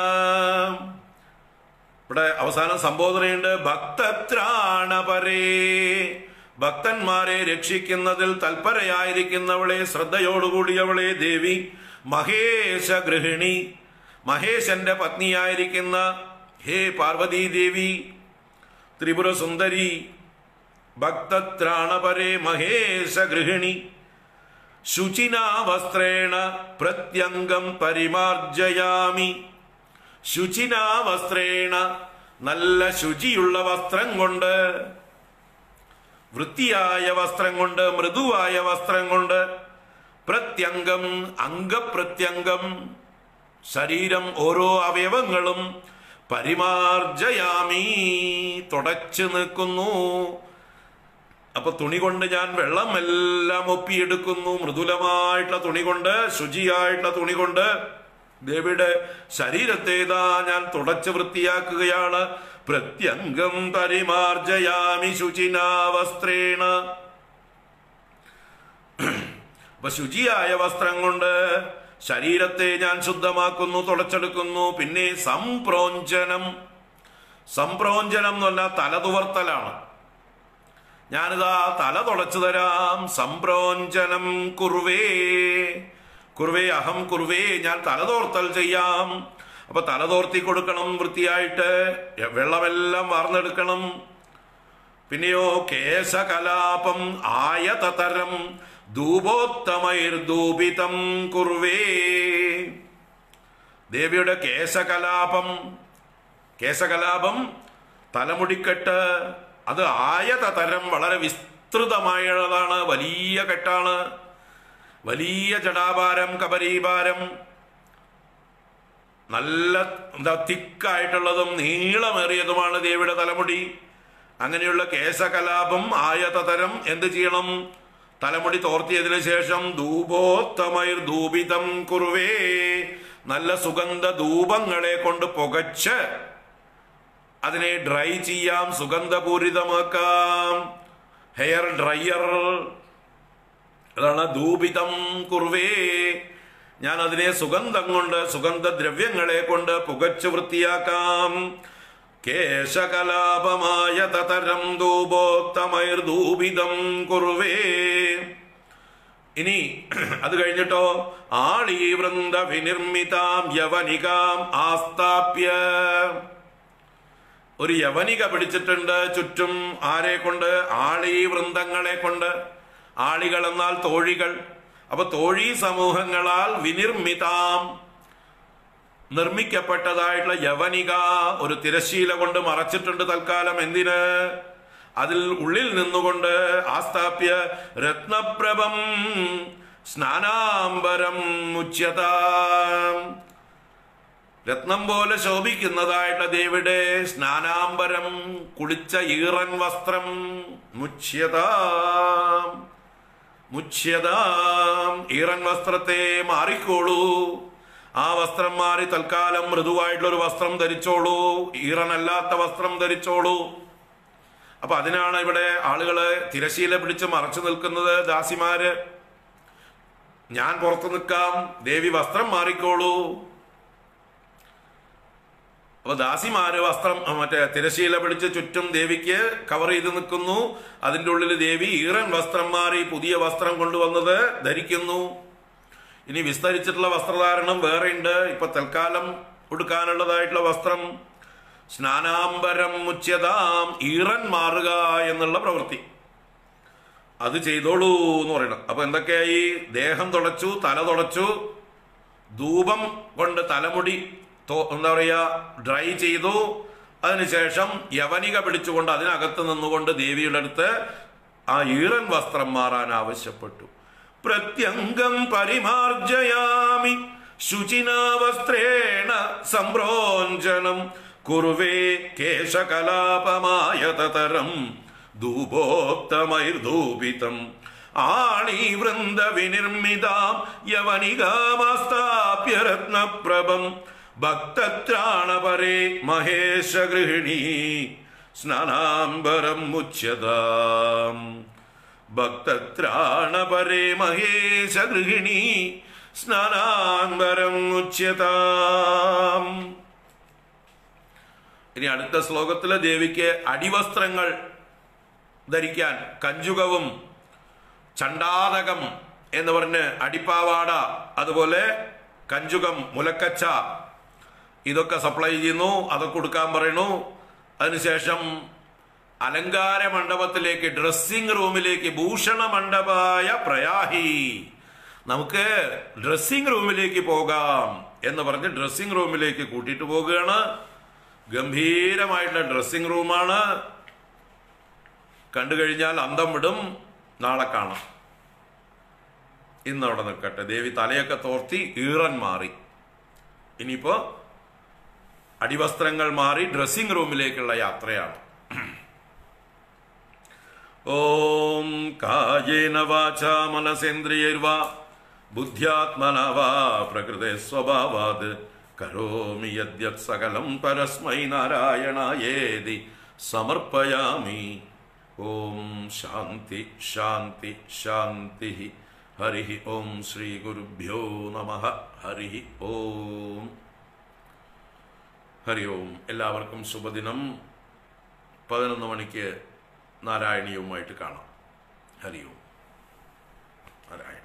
S1: ഇവിടെ അവസാനം സംബോധനയുണ്ട് ഭക്തത്രാണപരേ ഭക്തന്മാരെ രക്ഷിക്കുന്നതിൽ തൽപരയായിരിക്കുന്നവളെ ശ്രദ്ധയോടുകൂടിയവളെ ദേവി മഹേശ ഗൃഹിണി മഹേശന്റെ പത്നിയായിരിക്കുന്ന ഹേ പാർവതീ ദേവി ത്രിപുര സുന്ദരി ഭക്തത്രാണപരേ മഹേശ ഗൃഹിണി ശുചിനാ വസ്ത്രേണ പ്രത്യംഗം പരിമാർജയാമി ശുചിനാ വസ്ത്രേണ നല്ല ശുചിയുള്ള വസ്ത്രം കൊണ്ട് വൃത്തിയായ വസ്ത്രം കൊണ്ട് മൃദുവായ വസ്ത്രം കൊണ്ട് പ്രത്യംഗം അംഗപ്രത്യംഗം ശരീരം ഓരോ അവയവങ്ങളും പരിമാർജയാമി തുടച്ചു നിൽക്കുന്നു അപ്പൊ തുണി കൊണ്ട് ഞാൻ വെള്ളമെല്ലാം ഒപ്പിയെടുക്കുന്നു മൃദുലമായിട്ടുള്ള തുണി കൊണ്ട് ശുചിയായിട്ടുള്ള തുണി കൊണ്ട് ദേവിയുടെ ശരീരത്തേതാ ഞാൻ തുടച്ച് വൃത്തിയാക്കുകയാണ് പ്രത്യംഗം പരിമാർജയാമി ശുചിനാ വസ്ത്രേണ അപ്പൊ ശുചിയായ വസ്ത്രം കൊണ്ട് ശരീരത്തെ ഞാൻ ശുദ്ധമാക്കുന്നു തുടച്ചെടുക്കുന്നു പിന്നെ സംപ്രോഞ്ചനം സംപ്രോഞ്ചനം എന്ന് പറഞ്ഞാൽ തലതുവർത്തലാണ് ഞാനിതാ തല തുടച്ചു തരാം സംപ്രോഞ്ചനം കുർവേ കുർവേ അഹം കുർവേ ഞാൻ തലതോർത്തൽ ചെയ്യാം അപ്പൊ തലതോർത്തി കൊടുക്കണം വൃത്തിയായിട്ട് വെള്ളമെല്ലാം വാർന്നെടുക്കണം പിന്നെയോ കേശകലാപം ആയതതരം ധൂപോത്തമൈർദൂപിതം കുർവേ ദേവിയുടെ കേശകലാപം കേശകലാപം തലമുടിക്കെട്ട് അത് ആയതതരം വളരെ വിസ്തൃതമായുള്ളതാണ് വലിയ കെട്ടാണ് വലിയ ജടാഭാരം കബരീഭാരം നല്ല എന്താ തിക്കായിട്ടുള്ളതും നീളമേറിയതുമാണ് ദേവിയുടെ തലമുടി അങ്ങനെയുള്ള കേശകലാപം ആയതതരം എന്ത് ചെയ്യണം തലമുടി തോർത്തിയതിനു ശേഷം ധൂപോത്തമൈർ ധൂപിതം കുറുവേ നല്ല സുഗന്ധ ധൂപങ്ങളെ കൊണ്ട് പുകച്ച് അതിനെ ഡ്രൈ ചെയ്യാം സുഗന്ധപൂരിതമാക്കാം ഹെയർ ഡ്രൈയർ അതാണ് ധൂപിതം കുർവേ ഞാൻ അതിനെ സുഗന്ധം കൊണ്ട് സുഗന്ധദ്രവ്യങ്ങളെ കൊണ്ട് പുകച്ചു വൃത്തിയാക്കാം കേശകലാപമായ തതരം ധൂപോത്തമൈർ ധൂപിതം കുർവേ ഇനി അത് കഴിഞ്ഞിട്ടോ ആളീ വൃന്ദ വിനിർമ്മിതാം യവനികാം ആസ്ഥാപ്യ ഒരു യവനിക പിടിച്ചിട്ടുണ്ട് ചുറ്റും ആരെ കൊണ്ട് ആളീ വൃന്ദങ്ങളെ കൊണ്ട് ആളികൾ എന്നാൽ തോഴികൾ അപ്പൊ തോഴി സമൂഹങ്ങളാൽ വിനിർമ്മിതാം നിർമ്മിക്കപ്പെട്ടതായിട്ടുള്ള യവനിക ഒരു തിരശീല കൊണ്ട് മറച്ചിട്ടുണ്ട് തൽക്കാലം എന്തിന് അതിൽ ഉള്ളിൽ നിന്നുകൊണ്ട് ആസ്ഥാപ്യ രത്നപ്രഭം സ്നാനാംബരം ഉച്യതാം രത്നം പോലെ ശോഭിക്കുന്നതായിട്ടുള്ള ദേവിടെ സ്നാനാംബരം കുളിച്ച ഈറൻ വസ്ത്രം മുച്യതാം മുച്യതാം ഈറൻ വസ്ത്രത്തെ മാറിക്കോളൂ ആ വസ്ത്രം മാറി തൽക്കാലം മൃദുവായിട്ടുള്ള ഒരു വസ്ത്രം ധരിച്ചോളൂ ഈറനല്ലാത്ത വസ്ത്രം ധരിച്ചോളൂ അപ്പൊ അതിനാണ് ഇവിടെ ആളുകള് തിരശീല പിടിച്ച് മറച്ചു നിൽക്കുന്നത് ദാസിമാര് ഞാൻ പുറത്തു നിൽക്കാം ദേവി വസ്ത്രം മാറിക്കോളൂ അപ്പൊ ദാസിമാര് വസ്ത്രം അഹ് മറ്റേ തിരശീല പിടിച്ച് ചുറ്റും ദേവിക്ക് കവർ ചെയ്ത് നിൽക്കുന്നു അതിന്റെ ഉള്ളിൽ ദേവി ഈറൻ വസ്ത്രം മാറി പുതിയ വസ്ത്രം കൊണ്ടുവന്നത് ധരിക്കുന്നു ഇനി വിസ്തരിച്ചിട്ടുള്ള വസ്ത്രധാരണം വേറെ ഉണ്ട് ഇപ്പൊ തൽക്കാലം ഉടുക്കാനുള്ളതായിട്ടുള്ള വസ്ത്രം സ്നാനാംബരം മുച്യതാം ഈറൻ മാറുക എന്നുള്ള പ്രവൃത്തി അത് ചെയ്തോളൂ എന്ന് പറയണം അപ്പൊ എന്തൊക്കെയായി ദേഹം തുടച്ചു തല തുടച്ചു ധൂപം കൊണ്ട് തലമുടി തോ- എന്താ പറയാ ഡ്രൈ ചെയ്തു അതിനുശേഷം യവനിക പിടിച്ചുകൊണ്ട് അതിനകത്ത് നിന്നുകൊണ്ട് ദേവിയുടെ അടുത്ത് ആ ഈറൻ വസ്ത്രം മാറാൻ ആവശ്യപ്പെട്ടു പ്രത്യംഗം പരിമാർജയാമി ശുചിനാ വസ്ത്രേണ സംപ്രോഞ്ചനം കുറുവേ കേശകലാപമായ തതരം ധൂപോക്തമൈർധൂപിതം ആണീ വൃന്ദ വിനിർമ്മിതാം യവനികാമാസ്ഥാപ്യ രത്നപ്രഭം ഭക്തത്രാണപരേ മഹേശ ഗൃഹിണി സ്നാനാംബരം മുച്യതാം ഭക്തത്രാണപരേ മഹേശ ഗൃഹിണി സ്നാനാംബരം ഉച്യതാം ഇനി അടുത്ത ശ്ലോകത്തിലെ ദേവിക്ക് അടിവസ്ത്രങ്ങൾ ധരിക്കാൻ കഞ്ചുകവും ചണ്ടാതകം എന്ന് പറഞ്ഞ് അടിപ്പാവാട അതുപോലെ കഞ്ചുകം മുലക്കച്ച ഇതൊക്കെ സപ്ലൈ ചെയ്യുന്നു അതൊക്കെ കൊടുക്കാൻ പറയുന്നു അതിനുശേഷം അലങ്കാര മണ്ഡപത്തിലേക്ക് ഡ്രസ്സിംഗ് റൂമിലേക്ക് ഭൂഷണ മണ്ഡപായ പ്രയാഹി നമുക്ക് ഡ്രസ്സിംഗ് റൂമിലേക്ക് പോകാം എന്ന് പറഞ്ഞ് ഡ്രസ്സിംഗ് റൂമിലേക്ക് കൂട്ടിയിട്ട് പോകുകയാണ് ഗംഭീരമായിട്ടുള്ള ഡ്രസ്സിംഗ് റൂമാണ് കണ്ടു കഴിഞ്ഞാൽ അന്തം വിടും നാളെ കാണാം ഇന്ന് അവിടെ നിൽക്കട്ടെ ദേവി തലയൊക്കെ തോർത്തി ഈറൻ മാറി ഇനിയിപ്പോ അടിവസ്ത്രങ്ങൾ മാറി ഡ്രസ്സിംഗ് റൂമിലേക്കുള്ള യാത്രയാണ് ഓം കായേന വാച മനസേന്ദ്രിയർവാ ബുദ്ധ്യാത്മന വാ പ്രകൃതി സ്വഭാവാത് കരോമി യദ്യത് സകലം പരസ്മൈ നാരായണായേതി സമർപ്പയാമി ഓം ശാന്തി ശാന്തി ശാന്തി ഹരി ഓം ശ്രീ ഗുരുഭ്യോ നമ ഹരി ഓം ഹരി ഓം എല്ലാവർക്കും ശുഭദിനം പതിനൊന്ന് മണിക്ക് നാരായണീയവുമായിട്ട് കാണാം ഹരി ഓം നാരായണ